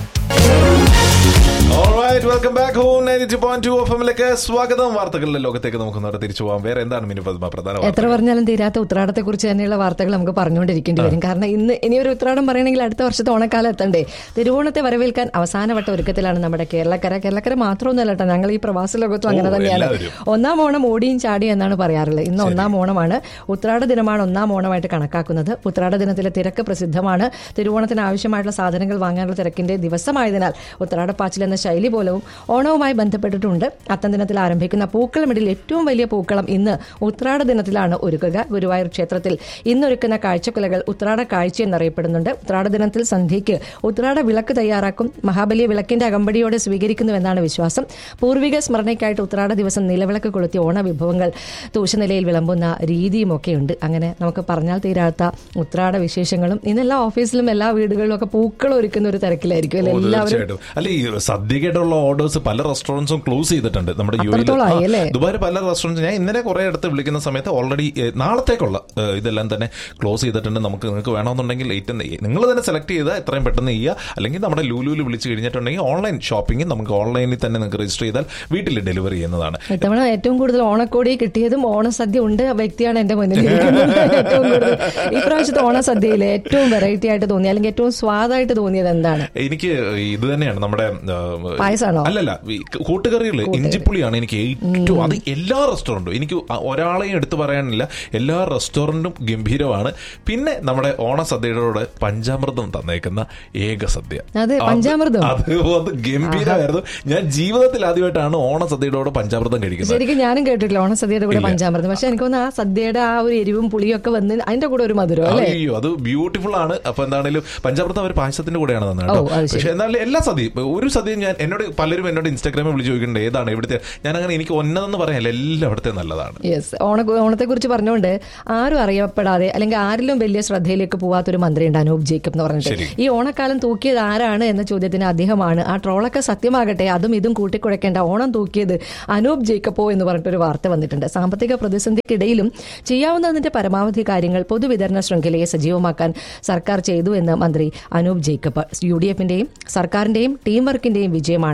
Welcome back home ninety point two F എമ്മിലേക്ക് സ്വാഗതം വാർത്തകളിലെ ലോകത്തേക്ക് നമുക്ക് നേരെ തിരിച്ചു പോകാം വേറെ എന്താണ് മിനി പത്മ പ്രധാന എത്ര വാർത്തകൾ? പറഞ്ഞാലും തീരാത്ത ഉത്രാടത്തെ കുറിച്ച് തന്നെയുള്ള വാർത്തകൾ നമുക്ക് പറഞ്ഞുകൊണ്ടിരിക്കേണ്ടി വരും കാരണം ഇന്ന് ഇനി ഒരു ഉത്രാടം പറയണമെങ്കിൽ അടുത്ത വർഷത്തെ ഓണക്കാലം എത്തണ്ടേ തിരുവോണത്തെ വരവേൽക്കാൻ അവസാനവട്ട ഒരുക്കത്തിലാണ് നമ്മുടെ കേരളക്കര കേരളക്കര മാത്രമൊന്നുമല്ല കേട്ടോ ഞങ്ങൾ ഈ പ്രവാസ ലോകത്തും അങ്ങനെ ഓ, തന്നെയാണ് എല്ലാവരും. ഒന്നാം ഓണം ഓടിയും ചാടിയും എന്നാണ് പറയാറുള്ളത് ഇന്ന് ഒന്നാം ഓണമാണ് ഉത്രാട ദിനമാണ് ഒന്നാം ഓണമായിട്ട് കണക്കാക്കുന്നത് ഉത്രാട ദിനത്തിലെ തിരക്ക് പ്രസിദ്ധമാണ് തിരുവോണത്തിന് ആവശ്യമായിട്ടുള്ള സാധനങ്ങൾ വാങ്ങാനുള്ള തിരക്കിന്റെ ദിവസമായതിനാൽ ഉത്രാടപ്പാച്ചിൽ എന്ന ശൈലി പോലവും ഓണവുമായി ബന്ധപ്പെട്ടിട്ടുണ്ട് അത്തം ദിനത്തിൽ ആരംഭിക്കുന്ന പൂക്കളമിടിൽ ഏറ്റവും വലിയ പൂക്കളം ഇന്ന് ഉത്രാട ദിനത്തിലാണ് ഒരുക്കുക ഗുരുവായൂർ ക്ഷേത്രത്തിൽ ഇന്നൊരുക്കുന്ന കാഴ്ചക്കുലകൾ ഉത്രാട കാഴ്ച എന്നറിയപ്പെടുന്നുണ്ട് ഉത്രാട ദിനത്തിൽ സന്ധ്യയ്ക്ക് ഉത്രാട വിളക്ക് തയ്യാറാക്കും മഹാബലിയ വിളക്കിന്റെ അകമ്പടിയോടെ സ്വീകരിക്കുന്നുവെന്നാണ് വിശ്വാസം പൂർവിക സ്മരണയ്ക്കായിട്ട് ഉത്രാട ദിവസം നിലവിളക്ക് കൊളുത്തി ഓണ വിഭവങ്ങൾ തൂശനിലയിൽ വിളമ്പുന്ന രീതിയുമൊക്കെയുണ്ട് അങ്ങനെ നമുക്ക് പറഞ്ഞാൽ തീരാത്ത ഉത്രാട വിശേഷങ്ങളും ഇന്നെല്ലാ ഓഫീസിലും എല്ലാ വീടുകളിലും ഒക്കെ പൂക്കൾ ഒരുക്കുന്ന ഒരു തിരക്കിലായിരിക്കും അല്ലെ ഓ, എല്ലാവരും തീർച്ചയായിട്ടും അല്ല ഈ സദ്യക്കായിട്ടുള്ള ഓർഡേഴ്സ് പല റെസ്റ്റോറൻറ്റ്സും ക്ലോസ് ചെയ്തിട്ടുണ്ട് നമ്മുടെ യു അത്രത്തോളമായി അല്ലേ? ദുബായിൽ പല റെസ്റ്റോറൻറ്റ്സ് ഞാൻ ഇന്നലെ കുറെ അടുത്ത് വിളിക്കുന്ന സമയത്ത് ഓൾറെഡി നാളത്തേക്കുള്ള ഏ, ഇതെല്ലാം തന്നെ ക്ലോസ് ചെയ്തിട്ടുണ്ട് നമുക്ക് നിങ്ങൾക്ക് വേണമെന്നുണ്ടെങ്കിൽ ഏറ്റവും നിങ്ങൾ തന്നെ സെലക്ട് ചെയ്താൽ എത്രയും പെട്ടെന്ന് ചെയ്യുക അല്ലെങ്കിൽ നമ്മുടെ ലൂലൂല് വിളിച്ച് കഴിഞ്ഞിട്ടുണ്ടെങ്കിൽ ഓൺലൈൻ ഷോപ്പിംഗ് നമുക്ക് ഓൺലൈനിൽ തന്നെ നിങ്ങൾക്ക് രജിസ്റ്റർ ചെയ്താൽ വീട്ടിൽ ഡെലിവറി ചെയ്യുന്നതാണ് ഇത്തവണ ഏറ്റവും കൂടുതൽ ഓണക്കോടി കിട്ടിയതും ഓണസദ്യ ഉണ്ട് വ്യക്തിയാണ് എന്റെ മുന്നിൽ ഇരിക്കുന്നത്. ഏറ്റവും കൂടുതൽ ഈ പ്രാവശ്യത്തെ ഓണസദ്യയിൽ ഏറ്റവും വെറൈറ്റി ആയിട്ട് തോന്നി അല്ലെങ്കിൽ ഏറ്റവും സ്വാദായിട്ട് തോന്നിയത് എന്താണ് എനിക്ക് ഇത് തന്നെയാണ് നമ്മുടെ ആ, പായസാണോ? അല്ലല്ല ഈ കൂട്ടുകറികൾ ഇഞ്ചിപ്പുളിയാണ് എനിക്ക് ഏറ്റവും അത് എല്ലാ റെസ്റ്റോറൻറ്റും എനിക്ക് അ- ഒരാളെയും എടുത്തു പറയാനില്ല എല്ലാ റെസ്റ്റോറൻറ്റും ഗംഭീരമാണ് പിന്നെ നമ്മുടെ ഓണസദ്യയുടെ പഞ്ചാമൃതം തന്നേക്കുന്ന ഏക സദ്യ അതെ, പഞ്ചാമൃതം. അത് അത് ഗംഭീരമായിരുന്നു ഞാൻ ജീവിതത്തിൽ ആദ്യമായിട്ടാണ് ഓണസദ്യയുടെ പഞ്ചാമൃതം കഴിക്കുന്നത് ശരിക്കും ഞാനും കേട്ടിട്ടില്ല ഓണസദ്യയുടെ കൂടെ ഇല്ല. പഞ്ചാമൃതം പക്ഷെ എനിക്ക് തോന്നുന്നു ആ സദ്യയുടെ ആ ഒരു എരിവും പുളിയും ഒക്കെ വന്ന് അതിന്റെ കൂടെ ഒരു മധുരം അല്ലേ അയ്യോ അത് ബ്യൂട്ടിഫുൾ ആണ് അപ്പൊ എന്താണെങ്കിലും പഞ്ചാമൃതം അവർ പായസത്തിന്റെ കൂടെയാണ് തന്നെ കേട്ടോ ഓ, അത് ശരി. പക്ഷെ എന്നാലും എല്ലാ സദ്യയും ഒരു സദ്യയും ഞാൻ എന്നോട് പലരും എന്നോട് ഇൻസ്റ്റാഗ്രാമിൽ വിളിച്ച് ചോദിക്കുന്നുണ്ട് ഏതാണ് എവിടുത്തെ ഞാൻ അങ്ങനെ എനിക്ക് ഒന്നതെന്ന് പറയാനില്ല എല്ലാം അവിടുത്തെ നല്ലതാണ് യെസ് ഓണ ഓണത്തെ കുറിച്ച് പറഞ്ഞുകൊണ്ട് ആരും അറിയപ്പെടാതെ അല്ലെങ്കിൽ ആരിലും വലിയ ശ്രദ്ധയിലേക്ക് പോവാത്തൊരു മന്ത്രിയുണ്ട് അനൂപ് ജേക്കബ് എന്ന് പറഞ്ഞിട്ട് ശരി. ഈ ഓണക്കാലം തൂക്കിയത് ആരാണ് എന്ന ചോദ്യത്തിന് അദ്ദേഹമാണ് ആ ട്രോളൊക്കെ സത്യമാകട്ടെ അതും ഇതും കൂട്ടിക്കുഴക്കേണ്ട ഓണം തൂക്കിയത് അനൂപ് ജേക്കബോ എന്ന് പറഞ്ഞിട്ടൊരു വാർത്ത വന്നിട്ടുണ്ട് സാമ്പത്തിക പ്രതിസന്ധിക്കിടയിലും ചെയ്യാവുന്നതിന്റെ പരമാവധി കാര്യങ്ങൾ പൊതുവിതരണ ശൃംഖലയെ സജീവമാക്കാൻ സർക്കാർ ചെയ്തു എന്ന് മന്ത്രി അനൂപ് ജേക്കബ് യു ഡി എഫിന്റെയും സർക്കാരിന്റെയും ടീം വർക്കിന്റെയും വിജയമാണ്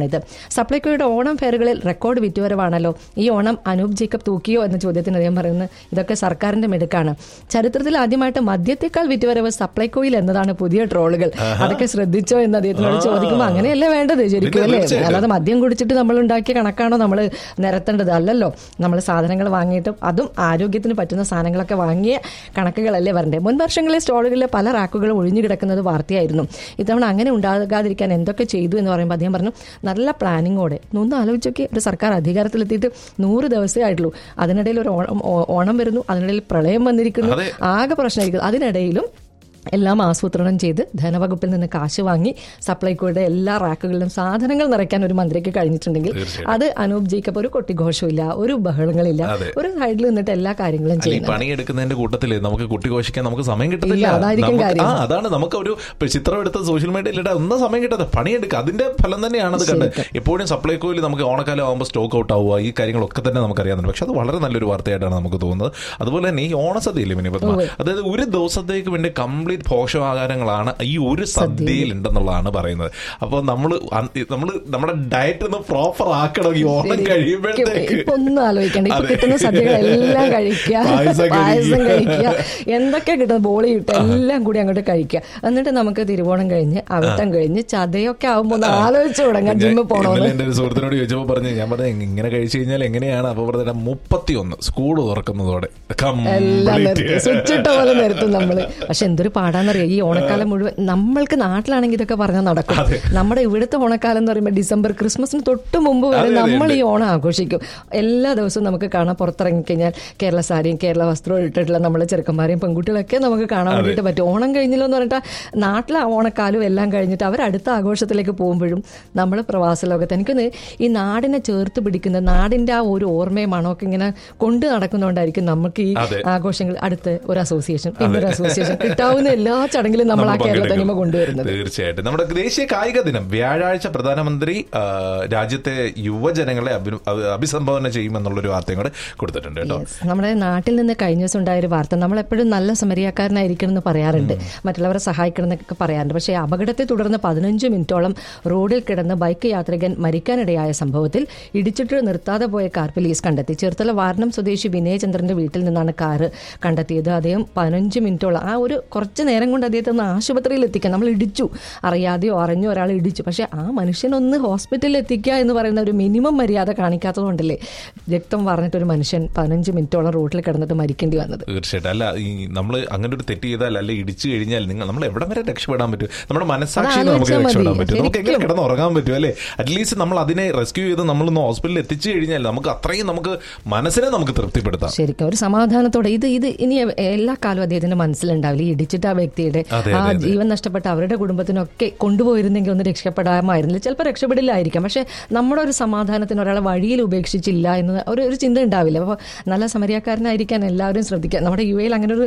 ഓണമാണിത് സപ്ലൈകോയുടെ ഓണം ഫെയറുകളിൽ റെക്കോർഡ് വിറ്റുവരവാണല്ലോ ഈ ഓണം അനൂപ് ജേക്കബ് തൂക്കിയോ എന്ന ചോദ്യത്തിന് അദ്ദേഹം പറയുന്നത് ഇതൊക്കെ സർക്കാരിന്റെ മിടുക്കാണ് ചരിത്രത്തിൽ ആദ്യമായിട്ട് മദ്യത്തെക്കാൾ വിറ്റുവരവ് സപ്ലൈകോയിൽ എന്നതാണ് പുതിയ ട്രോളുകൾ അതൊക്കെ ശ്രദ്ധിച്ചോ എന്ന് അദ്ദേഹത്തിനോട് ചോദിക്കുമ്പോൾ അങ്ങനെയല്ല വേണ്ടത് ശരിക്കും പിന്നെ അല്ലേ തീർച്ചയായിട്ടും. അല്ലാതെ മദ്യം കുടിച്ചിട്ട് നമ്മൾ ഉണ്ടാക്കിയ കണക്കാണോ നമ്മൾ നിരത്തേണ്ടത് അല്ലല്ലോ നമ്മൾ സാധനങ്ങൾ വാങ്ങിയിട്ടും അതും ആരോഗ്യത്തിന് പറ്റുന്ന സാധനങ്ങളൊക്കെ വാങ്ങിയ കണക്കുകളല്ലേ വരണ്ടേ മുൻ വർഷങ്ങളിലെ സ്റ്റോളുകളിലെ പല റാക്കുകളും ഒഴിഞ്ഞു കിടക്കുന്നത് വാർത്തയായിരുന്നു ഇത്തവണ അങ്ങനെ ഉണ്ടാകാതിരിക്കാൻ എന്തൊക്കെ ചെയ്തു എന്ന് പറയുമ്പോൾ അദ്ദേഹം പറഞ്ഞു നല്ല പ്ലാനിങ്ങോടെ ഒന്ന് ആലോചിച്ചൊക്കെ ഒരു സർക്കാർ അധികാരത്തിലെത്തിയിട്ട് നൂറ് ദിവസമേ ആയിട്ടുള്ളൂ അതിനിടയിൽ ഒരു ഓണം ഓ- ഓണം വരുന്നു അതിനിടയിൽ പ്രളയം വന്നിരിക്കുന്നു അതെ. ആകെ പ്രശ്നമായിരിക്കും അതിനിടയിലും എല്ലാം ആസൂത്രണം ചെയ്ത് ധനവകുപ്പിൽ നിന്ന് കാശ് വാങ്ങി സപ്ലൈകോയുടെ എല്ലാ റാക്കുകളിലും സാധനങ്ങൾ നിറയ്ക്കാൻ ഒരു മന്ത്രിക്ക് കഴിഞ്ഞിട്ടുണ്ടെങ്കിൽ അത് അനൂപ് ജേക്കബ് ഒരു കൊട്ടിഘോഷമില്ല ഒരു ബഹളങ്ങളില്ല അതെ. ഒരു സൈഡിൽ നിന്നിട്ട് എല്ലാ കാര്യങ്ങളും അല്ല, ഈ ചെയ്യുന്നു പണിയെടുക്കുന്നതിന്റെ കൂട്ടത്തില് നമുക്ക് കുട്ടിഘോഷിക്കാൻ നമുക്ക് സമയം കിട്ടത്തില്ല ഇല്ല, അതായിരിക്കും നമുക്ക് കാര്യം. ആ അതാണ് നമുക്ക് ഒരു ഇപ്പൊ ചിത്രം എടുത്ത് സോഷ്യൽ മീഡിയയിൽ ഇടാൻ ഒന്നും സമയം കിട്ടാതെ പണിയെടുക്കുക അതിന്റെ ഫലം തന്നെയാണ് അത് കണ്ടത് എപ്പോഴും സപ്ലൈകോയിൽ നമുക്ക് ഓണക്കാലം ആകുമ്പോൾ സ്റ്റോക്ക് ഔട്ട് ആവുക ഈ കാര്യങ്ങളൊക്കെ തന്നെ നമുക്ക് അറിയാവുന്നുണ്ട് പക്ഷെ അത് വളരെ നല്ലൊരു വാർത്തയായിട്ടാണ് നമുക്ക് തോന്നുന്നത് അതുപോലെ തന്നെ ഈ ഓണസദ്യയില്ലേ മിനി പത്മ അതായത് ഒരു ദിവസത്തേക്ക് വേണ്ടി കംപ്ലീറ്റ് പോഷകാഹാരങ്ങളാണ് ഈ ഒരു സദ്യയിൽ ഉണ്ടെന്നുള്ളതാണ് പറയുന്നത് അപ്പോൾ നമ്മൾ നമ്മൾ നമ്മുടെ ഡയറ്റ് ഒന്ന് പ്രോപ്പർ ആക്കണം ഈ ഓണം കഴിയുമ്പോഴത്തേക്ക് ഇപ്പൊ ഒന്നും ആലോചിക്കണ്ട ഇപ്പൊ അതെ. കിട്ടുന്ന സദ്യകളെല്ലാം കഴിക്കുക പായസം പായസം കഴിക്കുക. കഴിക്കുക എന്തൊക്കെ കിട്ടുന്ന ബോളി കിട്ടുക എല്ലാം കൂടി അങ്ങോട്ട് കഴിക്കുക എന്നിട്ട് നമുക്ക് തിരുവോണം കഴിഞ്ഞ് അവിട്ടം കഴിഞ്ഞ് ചതയൊക്കെ ആവുമ്പോ ഒന്ന് ആലോചിച്ച് തുടങ്ങാം ജിമ്മിൽ ഇന്നലെ പോണോന്ന് എന്റെ ഒരു സുഹൃത്തിനോട് ചോദിച്ചപ്പോൾ പറഞ്ഞു ഞാൻ പറഞ്ഞു ഇങ്ങനെ കഴിച്ചു കഴിഞ്ഞാൽ എങ്ങനെയാണ് അപ്പൊ പറഞ്ഞ മുപ്പത്തി ഒന്ന് സ്കൂൾ തുറക്കുന്നതോടെ എല്ലാം നിർത്തി complete. സ്വിച്ച് ഇട്ട പോലെ നിർത്തും നമ്മള് പക്ഷെ എന്തൊരു പാടാന്നറിയാം ഈ ഓണക്കാലം മുഴുവൻ നമ്മൾക്ക് നാട്ടിലാണെങ്കിൽ ഇതൊക്കെ പറഞ്ഞാൽ നടക്കും അതെ. നമ്മുടെ ഇവിടുത്തെ ഓണക്കാലം എന്ന് പറയുമ്പോൾ ഡിസംബർ ക്രിസ്മസിന് തൊട്ട് മുമ്പ് വരെ അതെ, അതെ, നമ്മൾ അതെ. ഈ ഓണം ആഘോഷിക്കും എല്ലാ ദിവസവും നമുക്ക് കാണാം പുറത്തിറങ്ങിക്കഴിഞ്ഞാൽ കേരള സാരിയും കേരള വസ്ത്രവും ഇട്ടിട്ടുള്ള നമ്മളെ ചെറുക്കന്മാരെയും പെൺകുട്ടികളൊക്കെ നമുക്ക് കാണാൻ അതെ. വേണ്ടിയിട്ട് പറ്റും ഓണം കഴിഞ്ഞില്ലോ എന്ന് പറഞ്ഞിട്ട് നാട്ടിലെ ഓണക്കാലവും എല്ലാം കഴിഞ്ഞിട്ട് അവർ അടുത്ത ആഘോഷത്തിലേക്ക് പോകുമ്പോഴും നമ്മൾ പ്രവാസ ലോകത്ത് എനിക്കൊന്ന് ഈ നാടിനെ ചേർത്ത് പിടിക്കുന്ന നാടിന്റെ ആ ഒരു ഓർമ്മയും മണമൊക്കെ ഇങ്ങനെ കൊണ്ട് നടക്കുന്നതുകൊണ്ടായിരിക്കും നമുക്ക് ഈ അതെ. ആഘോഷങ്ങൾ അടുത്ത് ഒരു അസോസിയേഷൻ പിന്നെ ഒരു അസോസിയേഷൻ കിട്ടാവുന്ന എല്ലാ ചടങ്ങിലും നമ്മൾ ആ നമ്മൾ കേരള പങ്കെടുക്കും. തനിമ കൊണ്ടുവരുന്നത് തീർച്ചയായിട്ടും നമ്മുടെ ദേശീയ കായിക ദിനം വ്യാഴാഴ്ച പ്രധാനമന്ത്രി ആ, രാജ്യത്തെ യുവജനങ്ങളെ അഭി- അഭി- അഭിസംബോധന ചെയ്യുമെന്നുള്ളൊരു വാർത്തയും കൂടെ കൊടുത്തിട്ടുണ്ട് കേട്ടോ Yes. നമ്മുടെ നാട്ടിൽ നിന്ന് കഴിഞ്ഞ ദിവസം ഉണ്ടായ ഒരു വാർത്ത നമ്മൾ എപ്പോഴും നല്ല സമരിയാക്കാരനായിരിക്കണം എന്ന് പറയാറുണ്ട് മറ്റുള്ളവരെ സഹായിക്കണം എന്നൊക്കെ പറയാറുണ്ട് പക്ഷേ അപകടത്തെ തുടർന്ന് പതിനഞ്ച് മിനിറ്റോളം റോഡിൽ കിടന്ന് ബൈക്ക് യാത്രികൻ മരിക്കാനിടയായ സംഭവത്തിൽ ഇടിച്ചിട്ട് നിർത്താതെ പോയ കാർ പോലീസ് കണ്ടെത്തി ചേർത്തല വാർണം സ്വദേശി വിനയചന്ദ്രന്റെ വീട്ടിൽ നിന്നാണ് കാറ് കണ്ടെത്തിയത് അദ്ദേഹം പതിനഞ്ച് മിനിറ്റോളം ആ ഒരു കുറച്ച് നേരം കൊണ്ട് അദ്ദേഹത്തെ ഒന്ന് ആശുപത്രിയിൽ എത്തിക്കാൻ നമ്മൾ ഇടിച്ചു അറിയാതെയോ അറിഞ്ഞോ ഒരാൾ ഇടിച്ചു പക്ഷേ ആ മനുഷ്യനൊന്ന് ഹോസ്പിറ്റലിൽ എത്തിക്കുക എന്ന് പറയുന്ന ഒരു മിനിമം മര്യാദ കാണിക്കാത്തതുകൊണ്ടല്ലേ രക്തം പറഞ്ഞിട്ട് ഒരു മനുഷ്യൻ പതിനഞ്ച് മിനിറ്റോളം റോഡിൽ കിടന്നിട്ട് മരിക്കേണ്ടി വന്നത് തീർച്ചയായിട്ടും അല്ല ഈ നമ്മൾ അങ്ങനെ ഒരു തെറ്റ് ചെയ്താൽ അല്ലെ ഇടിച്ചു കഴിഞ്ഞാൽ നിങ്ങൾ നമ്മൾ എവിടെ വരെ രക്ഷപ്പെടാൻ പറ്റും നമ്മുടെ മനസ്സാക്ഷിയിൽ നമുക്ക് അതാലോചിച്ചാൽ മതി. രക്ഷപ്പെടാൻ പറ്റും നമുക്ക് എങ്ങനെ ശരിക്കും. കിടന്ന് ഉറങ്ങാൻ പറ്റും അല്ലെ അറ്റ്ലീസ്റ്റ് നമ്മൾ അതിനെ റെസ്ക്യൂ ചെയ്ത് നമ്മളൊന്ന് ഹോസ്പിറ്റലിൽ എത്തിച്ചു കഴിഞ്ഞാൽ നമുക്ക് അത്രയും നമുക്ക് മനസ്സിനെ നമുക്ക് തൃപ്തിപ്പെടുത്താം ശരിക്കും ഒരു സമാധാനത്തോടെ ഇത് ഇത് ഇനി എല്ലാ കാലവും അദ്ദേഹത്തിന്റെ മനസ്സിലുണ്ടാവില്ല ഈ ഇടിച്ചിട്ട് ആ വ്യക്തിയുടെ അതെ, ആ അതെ, അതെ. ജീവൻ നഷ്ടപ്പെട്ട അവരുടെ കുടുംബത്തിനൊക്കെ കൊണ്ടുപോയിരുന്നെങ്കിൽ ഒന്ന് രക്ഷപ്പെടാമായിരുന്നില്ല ചിലപ്പോൾ രക്ഷപ്പെടില്ലായിരിക്കാം പക്ഷെ നമ്മുടെ ഒരു സമാധാനത്തിന് ഒരാളെ വഴിയിൽ ഉപേക്ഷിച്ചില്ല എന്ന് ഒരു ഒരു ചിന്ത ഉണ്ടാവില്ല അപ്പോൾ നല്ല സമരിയാക്കാരനായിരിക്കാൻ എല്ലാവരും ശ്രദ്ധിക്കുക നമ്മുടെ യു എയിൽ അങ്ങനെ ഒരു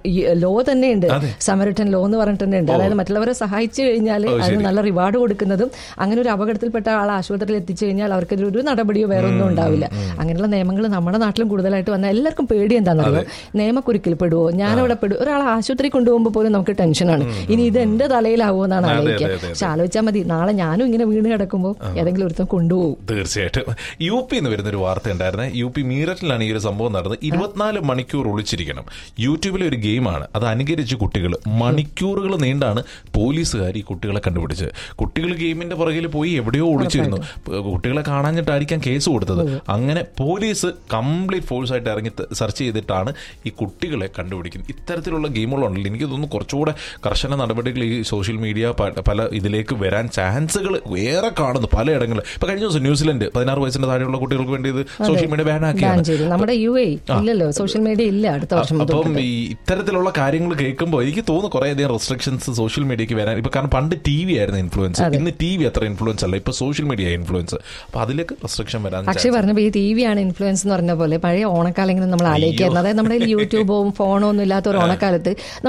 ലോ തന്നെ ഉണ്ട് സമരിട്ടൻ ലോ എന്ന് പറഞ്ഞിട്ട് തന്നെ ഉണ്ട് അതായത് മറ്റുള്ളവരെ സഹായിച്ചു കഴിഞ്ഞാൽ ഓ, അതിന് ശരി. നല്ല റിവാർഡ് കൊടുക്കുന്നതും അങ്ങനെ ഒരു അപകടത്തിൽപ്പെട്ട ആളെ ആശുപത്രിയിൽ എത്തിച്ചു കഴിഞ്ഞാൽ അവർക്കെതിരെ ഒരു നടപടിയോ വേറെ ഒന്നും ഉണ്ടാവില്ല അങ്ങനെയുള്ള നിയമങ്ങൾ നമ്മുടെ നാട്ടിലും കൂടുതലായിട്ട് വന്നാൽ എല്ലാവർക്കും പേടി എന്താണെന്നറിയോ നിയമക്കുരുക്കിൽ പെടുവോ ഞാനവിടെ പെടുവോ ഒരാളെ ആശുപത്രി കൊണ്ടുപോകുമ്പോൾ പോലും നമുക്ക് ടെൻഷനാണ് ഇനി ഇത് എന്റെ തലയിലാവുമോ എന്നാണ് അതെ, ആലോചിക്കുക അതെ, അതെ, പക്ഷെ ആലോചിച്ചാൽ മതി നാളെ ഞാനും ഇങ്ങനെ വീണ് കിടക്കുമ്പോൾ ഏതെങ്കിലും ഒരുത്തം കൊണ്ടുപോകും തീർച്ചയായിട്ടും യു പി എന്ന് വരുന്ന ഒരു വാർത്ത ഉണ്ടായിരുന്നത് യു പി മീററ്റിലാണ് ഈ ഒരു സംഭവം നടന്നത് ഇരുപത്തിനാല് മണിക്കൂർ ഒളിച്ചിരിക്കണം യൂട്യൂബിലെ ഒരു ഗെയിമാണ് അത് അനുകരിച്ച് കുട്ടികൾ മണിക്കൂറുകൾ നീണ്ടാണ് പോലീസുകാർ ഈ കുട്ടികളെ കണ്ടുപിടിച്ചത് കുട്ടികൾ ഗെയിമിന്റെ പുറകിൽ പോയി എവിടെയോ ഒളിച്ചിരുന്നു കുട്ടികളെ കാണാഞ്ഞിട്ടായിരിക്കാം കേസ് കൊടുത്തത് അങ്ങനെ പോലീസ് കംപ്ലീറ്റ് ഫോഴ്സ് ആയിട്ട് ഇറങ്ങി സെർച്ച് ചെയ്തിട്ടാണ് ഈ കുട്ടികളെ കണ്ടുപിടിക്കുന്നത് ഇത്തരത്തിലുള്ള ഗെയിമുകളുണ്ടല്ലോ എനിക്ക് തോന്നുന്നു കുറച്ചുകൂടെ കർശന നടപടികൾ ഈ സോഷ്യൽ മീഡിയ പ- പല ഇതിലേക്ക് വരാൻ ചാൻസുകൾ ഏറെ കാണുന്നു പലയിടങ്ങളിൽ ഇപ്പൊ കഴിഞ്ഞ ദിവസം ന്യൂസിലൻഡ് പതിനാറ് വയസ്സിന് താഴെയുള്ള കുട്ടികൾക്ക് വേണ്ടി ഇത് സോഷ്യൽ മീഡിയ ബാൻ ബാൻ ആക്കിയാണ് ചെയ്തു നമ്മുടെ യു എ ഇല്ലല്ലോ സോഷ്യൽ മീഡിയ ഇല്ല അടുത്ത വർഷം മുതൽ അപ്പം ഈ ഇത്തരത്തിലുള്ള കാര്യങ്ങൾ കേൾക്കുമ്പോൾ എനിക്ക് തോന്നുന്നു കുറെ അധികം റെസ്ട്രിക്ഷൻസ് സോഷ്യൽ മീഡിയക്ക് വരാൻ ഇപ്പൊ കാരണം പണ്ട് ടി വി ആയിരുന്നു ഇൻഫ്ലുവൻസ് ഇന്ന് ടി വി അത്ര ഇൻഫ്ലുവൻസ് അല്ല ഇപ്പൊ സോഷ്യൽ മീഡിയ ഇൻഫ്ലുവൻസ് അപ്പൊ അതിലേക്ക് റെസ്ട്രിക്ഷൻ വരാൻ അക്ഷയ് പറഞ്ഞപ്പോൾ ഈ ടി വി ആണ് ഇൻഫ്ലുവൻസ് എന്ന് പറഞ്ഞ പോലെ പഴയ ഓണക്കാലം ഇങ്ങനെ നമ്മൾ ആലോചിക്കായിരുന്നു അതായത് നമ്മുടെ കയ്യിൽ യൂട്യൂബോ ഫോണോ ഒന്നും ഇല്ലാത്ത ഒരു ഓണക്കാലത്ത് നമ്മൾ സദ്യ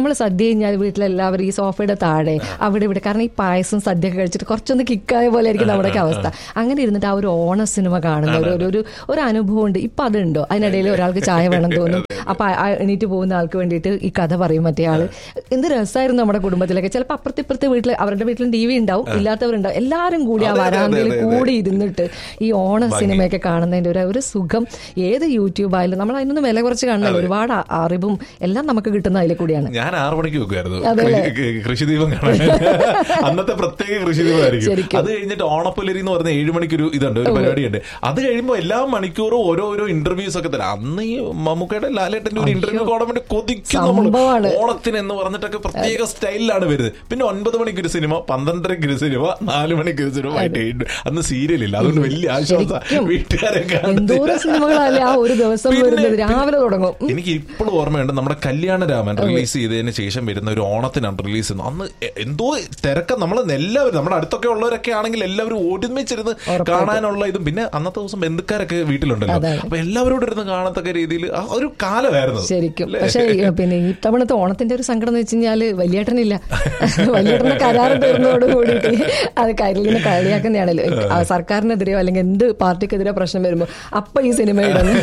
സദ്യ കഴിഞ്ഞാൽ വീട്ടിലെല്ലാവരും ഈ സോഫയുടെ താഴെ അവിടെ ഇവിടെ കാരണം ഈ പായസം സദ്യ ഒക്കെ കഴിച്ചിട്ട് കുറച്ചൊന്ന് കിക്കായ പോലെ ആയിരിക്കും നമ്മുടെയൊക്കെ അവസ്ഥ അങ്ങനെ ഇരുന്നിട്ട് ആ ഒരു ഓണ സിനിമ കാണുന്ന ഒരു ഒരു- ഒരു ഒരു അനുഭവം ഉണ്ട് ഇപ്പൊ അതുണ്ടോ അതിനിടയിൽ ഒരാൾക്ക് ചായ വേണം തോന്നും അപ്പൊ ആ- ആ എണീറ്റ് പോകുന്ന ആൾക്ക് വേണ്ടിയിട്ട് ഈ കഥ പറയും മറ്റേ ആള് എന്ത് രസമായിരുന്നു നമ്മുടെ കുടുംബത്തിലൊക്കെ ചിലപ്പോൾ അപ്പുറത്തെ ഇപ്പുറത്തെ വീട്ടിൽ അവരുടെ വീട്ടിലും ടി വി ഉണ്ടാവും ഇല്ലാത്തവരുണ്ടാവും എല്ലാവരും കൂടി ആ അതെ, അതെ, വരാന്തയിൽ അതെ, അതെ. കൂടി ഇരുന്നിട്ട് ഈ ഓണ സിനിമയൊക്കെ കാണുന്നതിന്റെ ഒരു ഒരു സുഖം ഏത് യൂട്യൂബ് ആയാലും നമ്മൾ അതിനൊന്നും വില കുറച്ച് കാണുന്നില്ല ഒരുപാട് അ- അറിവും എല്ലാം നമുക്ക് കിട്ടുന്ന അതിൽ കൂടിയാണ് ഞാൻ ആറു മണിക്ക് വെക്കുമായിരുന്നു അതെല്ലേ? കൃ- കൃ- കൃഷിദീപം കാണാൻ അന്നത്തെ പ്രത്യേക കൃഷിദീപമായിരിക്കും ശരിക്കും. അത് കഴിഞ്ഞിട്ട് ഓണപ്പുലരി എന്ന് പറഞ്ഞ ഏഴ് മണിക്കൊരു ഇതുണ്ട് ഒരു പരിപാടിയുണ്ട് അത് കഴിയുമ്പോൾ എല്ലാ മണിക്കൂറും ഓരോ ഓരോ ഇന്റർവ്യൂസ് ഒക്കെ തരാം അന്ന് ഈ മമ്മൂക്കയുടെ ലാലേട്ടന്റെ ഒരു ഇന്റർവ്യൂ കാണാൻ വേണ്ടി കൊതിക്കും നമ്മൾ സംഭവമാണ്. ഓണത്തിന് എന്ന് പറഞ്ഞിട്ടൊക്കെ പ്രത്യേക സ്റ്റൈലിലാണ് വരുന്നത് പിന്നെ ഒൻപത് മണിക്ക് ഒരു സിനിമ പന്ത്രണ്ടരയ്ക്ക് ഒരു സിനിമ നാല് മണിക്ക് ഒരു സിനിമ ആയിട്ട് ഏഴ് അന്ന് സീരിയലില്ല അതുകൊണ്ട് വലിയ ആശ്വാസം ശരിക്കും. വീട്ടുകാരൊക്കെ എന്തോരം സിനിമകളല്ലേ ആ ഒരു ദിവസം പിന്നെ- വരുന്നത് രാവിലെ തുടങ്ങും ഉം. എനിക്ക് ഇപ്പോഴും ഓർമ്മയുണ്ട് നമ്മുടെ കല്യാണരാമൻ റിലീസ് ചെയ്തതിന് ശേഷം വരുന്ന ഒരു ഓണത്തിനാണ് റിലീസ് ചെയ്യുന്നത് അന്ന് എ- എന്തോ തിരക്കം നമ്മൾ എല്ലാവരും നമ്മുടെ അടുത്തൊക്കെ ഉള്ളവരൊക്കെ ആണെങ്കിൽ എല്ലാവരും ഒരുമിച്ചിരുന്ന് കാണാനുള്ള ഇതും പിന്നെ അന്നത്തെ ദിവസം ബന്ധുക്കാരൊക്കെ വീട്ടിലുണ്ടല്ലോ അതാണ്. അപ്പൊ എല്ലാവരോടും ഇരുന്ന് കാണത്തക്ക രീതിയിൽ ആ ഒരു കാലമായിരുന്നു ശരിക്കും അല്ലേ? പക്ഷേ ഈ, പിന്നെ ഈ തവണത്തെ ഓണത്തിന്റെ ഒരു സങ്കടം എന്ന് വെച്ച് കഴിഞ്ഞാല് വലിയേട്ടനില്ല വലിയേട്ടന്റെ കരാറ് തീർന്നതോട് കൂടിയിട്ട് അത് കരിലിനെ കളിയാക്കുന്നതാണല്ലോ ആ സർക്കാരിനെതിരെയോ അല്ലെങ്കിൽ എന്ത് പാർട്ടിക്കെതിരെയോ പ്രശ്നം വരുമ്പോ അപ്പൊ ഈ സിനിമ ഇടുന്നു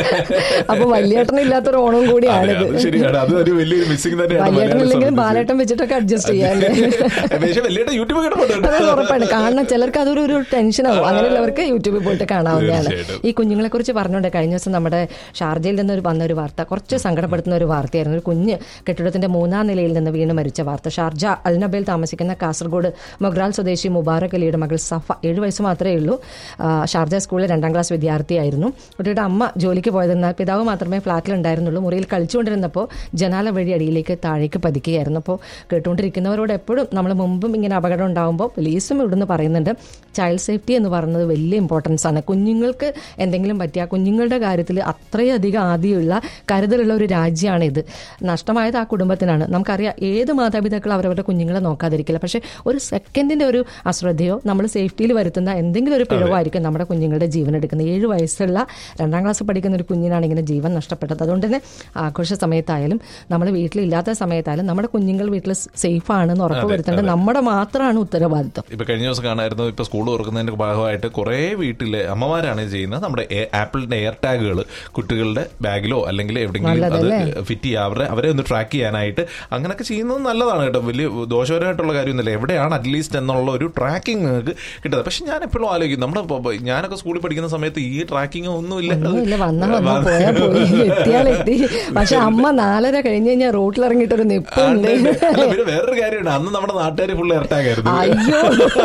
അപ്പൊ വലിയേട്ടനില്ലാത്തൊരു ഓണം അതെ, കൂടിയാണിത് അത് ശരിയാണ് അത് ഒരു വലിയൊരു മിസ്സിംഗ് തന്നെയാണ് വലിയേട്ടനില്ലെങ്കിലും മലയാള ബാലേട്ടൻ വെച്ചിട്ടൊക്കെ അഡ്ജസ്റ്റ് ചെയ്യാല്ലേ പക്ഷേ വലിയേട്ടൻ യൂട്യൂബ് കിടപ്പുണ്ട് അത് ഉറപ്പാണ് കാണുന്ന ചിലർക്ക് അതൊരു ഒരു ടെൻഷനാവും അങ്ങനെയുള്ളവർക്ക് യൂട്യൂബിൽ പോയിട്ട് കാണാവുന്നതാണ് തീർച്ചയായിട്ടും. ഈ കുഞ്ഞുങ്ങളെ കുറിച്ച് പറഞ്ഞുകൊണ്ട് കഴിഞ്ഞ ദിവസം നമ്മുടെ ഷാർജയിൽ നിന്ന് ഒരു വന്ന ഒരു വാർത്ത കുറച്ച് സങ്കടപ്പെടുത്തുന്ന ഒരു വാർത്തയായിരുന്നു ഒരു കുഞ്ഞ് കെട്ടിടത്തിന്റെ മൂന്നാം നിലയിൽ നിന്ന് വീണ് മരിച്ച വാർത്ത ഷാർജ അൽനബയിൽ താമസിക്കുന്ന കാസർഗോഡ് മൊഗ്രാൽ സ്വദേശി മുബാറക് അലിയുടെ മകൾ സഫ ഏഴ് വയസ്സ് മാത്രമേ ഉള്ളൂ ആ, ഷാർജ സ്കൂളിൽ രണ്ടാം ക്ലാസ് വിദ്യാർത്ഥിയായിരുന്നു കുട്ടിയുടെ അമ്മ ജോലിക്ക് പോയതെന്നാൽ പിതാവ് മാത്രമേ ഫ്ളാറ്റിൽ ഉണ്ടായിരുന്നുള്ളൂ മുറിയിൽ കളിച്ചുകൊണ്ടിരുന്നപ്പോൾ ജനാല വഴി അടിയിലേക്ക് താഴേക്ക് പതിക്കുകയായിരുന്നു അപ്പോൾ കേട്ടുകൊണ്ടിരിക്കുന്നവരോട് എപ്പോഴും നമ്മൾ മുമ്പും ഇങ്ങനെ അപകടം ഉണ്ടാകുമ്പോൾ പോലീസും ഇവിടുന്ന് പറയുന്നുണ്ട് ചൈൽഡ് സേഫ്റ്റി എന്ന് പറയുന്നത് വലിയ ഇമ്പോർട്ടൻസ് ആണ് കുഞ്ഞുങ്ങൾക്ക് എന്തെങ്കിലും പറ്റിയ കുഞ്ഞുങ്ങളുടെ കാര്യത്തിൽ അത്രയധികം ആദ്യമുള്ള കരുതലുള്ള ഒരു രാജ്യമാണ് ഇത് നഷ്ടമായത് ആ കുടുംബത്തിനാണ് നമുക്കറിയാം ഏത് മാതാപിതാക്കൾ അവരവരുടെ കുഞ്ഞുങ്ങളെ നോക്കാതിരിക്കില്ല പക്ഷേ ഒരു സെക്കൻഡിന്റെ ഒരു അശ്രദ്ധയോ നമ്മൾ സേഫ്റ്റിയിൽ വരുത്തുന്ന എന്തെങ്കിലും ഒരു പിഴവായിരിക്കും നമ്മുടെ കുഞ്ഞുങ്ങളുടെ ജീവൻ എടുക്കുന്നത് ഏഴ് വയസ്സുള്ള രണ്ടാം ക്ലാസ് പഠിക്കുന്ന ഒരു കുഞ്ഞിനാണ് ഇങ്ങനെ ജീവൻ നഷ്ടപ്പെട്ടത് അതുകൊണ്ട് തന്നെ ആഘോഷ സമയത്തായാലും നമ്മൾ വീട്ടിലില്ലാത്ത സമയത്തായാലും നമ്മുടെ കുഞ്ഞുങ്ങൾ വീട്ടിൽ സേഫ് ആണെന്ന് ഉറപ്പ് വരുത്തേണ്ടത് നമ്മുടെ മാത്രമാണ് ഉത്തരവാദിത്വം ഇപ്പൊ കഴിഞ്ഞ ദിവസം കാണായിരുന്നു ഇപ്പൊ സ്കൂൾ തുറക്കുന്നതിന്റെ ഭാഗമായിട്ട് കുറെ വീട്ടിലെ അമ്മമാരാണ് ഇത് ചെയ്യുന്നത് നമ്മുടെ എ- ആപ്പിളിന്റെ എയർ ടാഗുകൾ കുട്ടികളുടെ ബാഗിലോ അല്ലെങ്കിൽ എവിടെയെങ്കിലും അത് നല്ലതല്ലേ? ഫിറ്റ് ചെയ്യുക അവരെ അവരെ ഒന്ന് ട്രാക്ക് ചെയ്യാനായിട്ട് അങ്ങനെയൊക്കെ ചെയ്യുന്നത് നല്ലതാണ് കേട്ടോ വലിയ ദോഷകരമായിട്ടുള്ള കാര്യമൊന്നുമില്ല എവിടെയാണ് അറ്റ്ലീസ്റ്റ് എന്നുള്ള ഒരു ട്രാക്കിംഗ് നിങ്ങൾക്ക് കിട്ടുന്നത് പക്ഷെ ഞാൻ എപ്പോഴും ആലോചിക്കും നമ്മുടെ ഇപ്പൊ- ഇപ്പൊ ഞാനൊക്കെ സ്കൂളിൽ പഠിക്കുന്ന സമയത്ത് ഈ ട്രാക്കിംഗ് ഒന്നുമില്ല ഒന്നുമില്ല വന്നാ വന്നാ പോയാ പോയി എത്തിയാൽ എത്തി പക്ഷെ അമ്മ നാലര കഴിഞ്ഞ് കഴിഞ്ഞാൽ റോട്ടിൽ ഇറങ്ങിയിട്ട് ഒരു നിപ്പുണ്ട് അല്ല, പിന്നെ വേറൊരു കാര്യമുണ്ട് അന്ന് നമ്മുടെ നാട്ടുകാർ ഫുൾ എയർ ടാഗ് ആയിരുന്നു അയ്യോ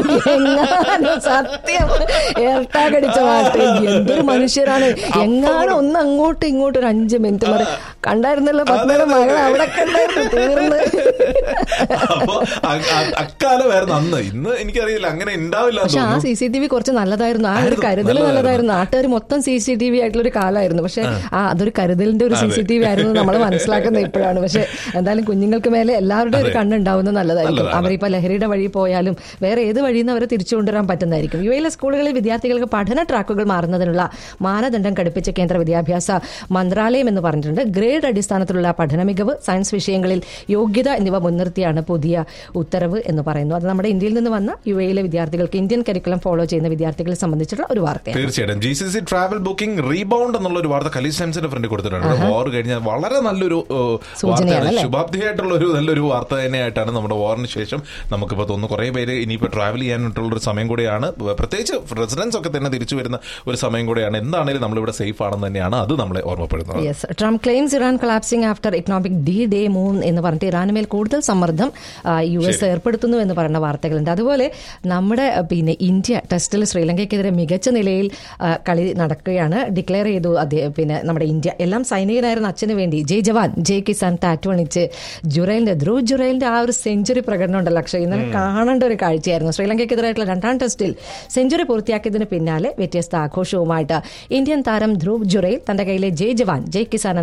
എങ്ങാനും സത്യം ഏർട്ടാഗ് അടിച്ച നാട്ടിൽ എന്തൊരു മനുഷ്യരാണ് എങ്ങാനും ഒന്ന് അങ്ങോട്ടും ഇങ്ങോട്ടും ഒരു അഞ്ച് മിനിറ്റ് മതി കണ്ടായിരുന്നല്ലോ പത്മയുടെ മകൾ അവിടെ കണ്ടായിരുന്നു തീർന്ന് അപ്പൊ അ- അ- അക്കാലമായിരുന്നു അന്ന് ഇന്ന് എനിക്കറിയില്ല അങ്ങനെ ഉണ്ടാവില്ല എന്ന് പക്ഷെ ആ തോന്നുന്നു. സി സി ടി വി കുറച്ച് നല്ലതായിരുന്നു ആ ഒരു ആയിരുന്നു, കരുതൽ നല്ലതായിരുന്നു. നല്ലതായിരുന്നു നാട്ടുകാർ മൊത്തം സി സി ടി വി ആയിട്ടുള്ള ഒരു കാലമായിരുന്നു പക്ഷെ ആ അതൊരു കരുതലിന്റെ ഒരു സി സി ടി വി ആയിരുന്നു നമ്മൾ മനസ്സിലാക്കുന്നത് ഇപ്പോഴാണ് പക്ഷെ എന്തായാലും കുഞ്ഞുങ്ങൾക്ക് മേലെ എല്ലാവരുടെയും ഒരു കണ്ണുണ്ടാവുന്നത് നല്ലതായിരിക്കും നല്ലതാണ്. അവരിപ്പോ ലഹരിയുടെ വഴി പോയാലും വേറെ ഏത് വഴിയിൽ നിന്ന് അവരെ തിരിച്ചു കൊണ്ടുവരാൻ പറ്റുന്നതായിരിക്കും യു എയിലെ സ്കൂളുകളിൽ വിദ്യാർത്ഥികൾക്ക് പഠന ട്രാക്കുകൾ മാറുന്നതിനുള്ള മാനദണ്ഡം ഘടിപ്പിച്ച കേന്ദ്ര വിദ്യാഭ്യാസ മന്ത്രാലയം എന്ന് പറഞ്ഞിട്ടുണ്ട് ഗ്രേഡ് അടിസ്ഥാനത്തിലുള്ള പഠന മികവ് സയൻസ് വിഷയങ്ങളിൽ യോഗ്യത എന്നിവ മുൻനിർത്തിയാണ് പുതിയ ഉത്തരവ് എന്ന് പറയുന്നു അത് നമ്മുടെ ഇന്ത്യയിൽ നിന്ന് വന്ന യു എയിലെ വിദ്യാർത്ഥികൾക്ക് ഇന്ത്യൻ കരിക്കുലം ഫോളോ ചെയ്യുന്ന വിദ്യാർത്ഥികളെ സംബന്ധിച്ചുള്ള ഒരു വാർത്തയാണ് തീർച്ചയായിട്ടും G C C travel booking rebound എന്നുള്ള ഒരു വാർത്ത ഖലീസ് ടൈംസിന്റെ ഫ്രണ്ട് കൊടുത്തിട്ടുണ്ട് വാർ കഴിഞ്ഞാൽ വളരെ നല്ലൊരു ഏഹ്, സൂചനയാണ് വാർത്തയാണ് അല്ലേ? ശുഭാപ്തിയായിട്ടുള്ള ഒരു നല്ലൊരു വാർത്ത തന്നെയായിട്ടാണ് നമ്മുടെ വാറിന് ശേഷം നമുക്കിപ്പോൾ തോന്നുന്നു കുറേ പേര് ഇനിയിപ്പോൾ ട്രാവൽ ചെയ്യാനായിട്ടുള്ള ഒരു സമയം കൂടെയാണ് പ്രത്യേകിച്ച് റെസിഡൻസ് ഒക്കെ തന്നെ തിരിച്ചു വരുന്ന ഒരു സമയം കൂടെയാണ് എന്താണെങ്കിലും നമ്മളിവിടെ സേഫ് ആണെന്ന് തന്നെയാണ് അത് നമ്മളെ ഓർമ്മപ്പെടുന്നത് yes Trump claims Iran collapsing after economic D day moon എന്ന് പറഞ്ഞിട്ട് ഇറാന് മേൽ കൂടുതൽ സമ്മർദ്ദം ആ, യു എസ് ഏർപ്പെടുത്തുന്നു എന്ന് പറയുന്ന വാർത്തകളുണ്ട് അതുപോലെ നമ്മുടെ ആ, പിന്നെ ഇന്ത്യ ടെസ്റ്റിൽ ശ്രീലങ്കയ്ക്കെതിരെ മികച്ച നിലയിൽ ആ, കളി നടക്കുകയാണ് ഡിക്ലെയർ ചെയ്തു അദ്ദേഹം പിന്നെ നമ്മുടെ ഇന്ത്യ എല്ലാം സൈനികനായിരുന്ന അച്ഛന് വേണ്ടി ജയ് ജവാൻ ജയ് കിസാൻ ടാറ്റു അണിച്ച് ജുറൈലിന്റെ ധ്രുവ് ജുറൈലിന്റെ ആ ഒരു സെഞ്ചുറി പ്രകടനം ഉണ്ടല്ലോ അക്ഷയ് ഇന്നലെ കാണേണ്ട ഒരു കാഴ്ചയായിരുന്നു ശ്രീലങ്കയ്ക്കെതിരായിട്ടുള്ള രണ്ടാം ടെസ്റ്റിൽ സെഞ്ചുറി പൂർത്തിയാക്കിയതിന് പിന്നാലെ വ്യത്യസ്ത ആഘോഷവുമായിട്ട് ഇന്ത്യൻ താരം ധ്രുവ് ജുറൈൽ തന്റെ കയ്യിലെ ജയ് ജവാൻ ജയ് കിസാൻ എന്ന ടാറ്റു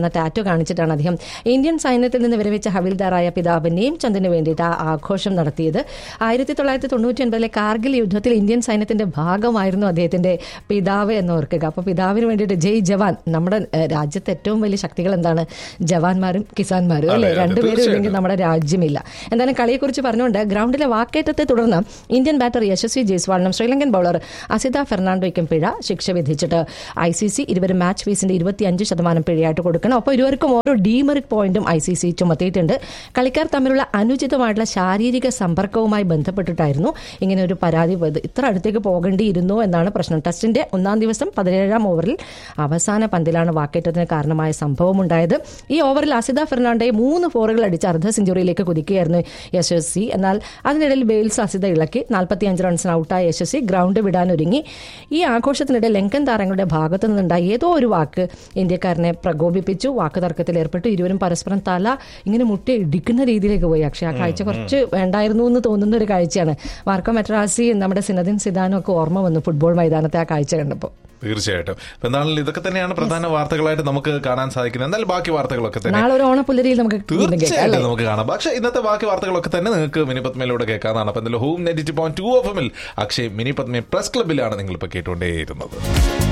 കാണിച്ചിട്ടാണ് അദ്ദേഹം ഇന്ത്യൻ സൈന്യത്തിൽ നിന്ന് വിരമിച്ച ഹവിൽദാറായ പിതാവ് നേംചന്ദിന് വേണ്ടിയിട്ട് ആ ആഘോഷം നടത്തിയത് ആയിരത്തി തൊള്ളായിരത്തി തൊണ്ണൂറ്റി ഒൻപതിലെ കാർഗിൽ യുദ്ധത്തിൽ ഇന്ത്യൻ സൈന്യത്തിന്റെ ഭാഗമായിരുന്നു അദ്ദേഹത്തിന്റെ പിതാവ് എന്ന് ഓർക്കുക അപ്പൊ പിതാവിന് വേണ്ടിയിട്ട് ജയ് ജവാൻ നമ്മുടെ ഏഹ്, രാജ്യത്തെ ഏറ്റവും വലിയ ശക്തികൾ എന്താണ് ജവാന്മാരും കിസാൻമാരും അല്ലേ അതെ, അതെ, രണ്ടുപേരും തീർച്ചയായിട്ടും. ഇല്ലെങ്കിൽ നമ്മുടെ രാജ്യമില്ല എന്തായാലും കളിയെക്കുറിച്ച് പറഞ്ഞുകൊണ്ട് ഗ്രൗണ്ടിലെ വാക്കേറ്റത്തെ തുടർന്ന് ഇന്ത്യൻ ബാറ്റർ യശസ്വി ജയ്സ്വാളിനും ശ്രീലങ്കൻ ബൌളർ അസിത ഫെർണാണ്ടോയ്ക്കും പിഴ ശിക്ഷ വിധിച്ചിട്ട് ഐ സി സി ഇരുവരും മാച്ച് ഫീസിന്റെ ഇരുപത്തിയഞ്ച് ശതമാനം പിഴയായിട്ട് കൊടുക്കണം ഒപ്പം ഇരുവർക്കും ഓരോ ഡീമെറിറ്റ് പോയിന്റും ഐ സി സി ചുമത്തിയിട്ടുണ്ട് കളിക്കാർ തമ്മിലുള്ള അനുചിതമായിട്ടുള്ള ശാരീരിക സമ്പർക്കവുമായി ബന്ധപ്പെട്ടിട്ടായിരുന്നു ഇങ്ങനെ ഒരു പരാതി പോയത് ഇത്ര അടുത്തേക്ക് പോകേണ്ടിയിരുന്നു എന്നാണ് പ്രശ്നം ടെസ്റ്റിന്റെ ഒന്നാം ദിവസം പതിനേഴാം ഓവറിൽ അവസാന പന്തിലാണ് വാക്കേറ്റത്തിന് കാരണമായ സംഭവമുണ്ടായത് ഈ ഓവറിൽ അസിത ഫെർണാണ്ടയെ മൂന്ന് ഫോറുകൾ അടിച്ച് അർദ്ധ സെഞ്ചുറിയിലേക്ക് കുതിക്കുകയായിരുന്നു യശസ്വി എന്നാൽ അതിനിടയിൽ ബെയിൽസ് അസിത ഇളക്കി നാൽപ്പത്തിയഞ്ച് റൺസിന് ഔട്ടായ യശസ്വി ഗ്രൗണ്ട് വിടാനൊരുങ്ങി ഈ ആഘോഷത്തിനിടെ ലങ്കൻ താരങ്ങളുടെ ഭാഗത്തു നിന്നുണ്ടായ ഏതോ ഒരു വാക്ക് ഇന്ത്യക്കാരനെ പ്രകോപിപ്പിച്ചു വാക്ക് തർക്കത്തിൽ ഏർപ്പെട്ടു ഇരുവരും പരസ്പരം തല ഇങ്ങനെ മുട്ടി ഇടിക്കുന്ന രീതിയിലേക്ക് പോയി പക്ഷേ ആ കാഴ്ച കുറച്ച് വേണ്ടായിരുന്നു എന്ന് തോന്നുന്ന ഒരു കാഴ്ചയാണ് മാർക്കോ മെട്രാസി നമ്മുടെ സിനദിൻ സിദാനും ഒക്കെ ഓർമ്മ വന്നു ഫുട്ബോൾ മൈതാനത്തെ ആ കാഴ്ച കണ്ടപ്പോൾ തീർച്ചയായിട്ടും അപ്പൊ എന്താണെങ്കിലും ഇതൊക്കെ തന്നെയാണ് പ്രധാന വാർത്തകളായിട്ട് നമുക്ക് കാണാൻ സാധിക്കുന്നത് എന്നാലും ബാക്കി വാർത്തകളൊക്കെ തന്നെ നാളെ ഒരു ഓണപ്പുലരിയിൽ നമുക്ക് വീണ്ടും കേൾക്കാം അല്ലേ? തീർച്ചയായിട്ടും നമുക്ക് കാണാം പക്ഷേ ഇന്നത്തെ ബാക്കി വാർത്തകളൊക്കെ തന്നെ നിങ്ങൾക്ക് മിനി പത്മയിലൂടെ കേൾക്കാവുന്നതാണ് അപ്പൊ എന്തായാലും home net point two F എമ്മിൽ അക്ഷയ് മിനി പത്മ പ്രസ് ക്ലബിലാണ് നിങ്ങൾ ഇപ്പൊ കേട്ടുകൊണ്ടേയിരുന്നത്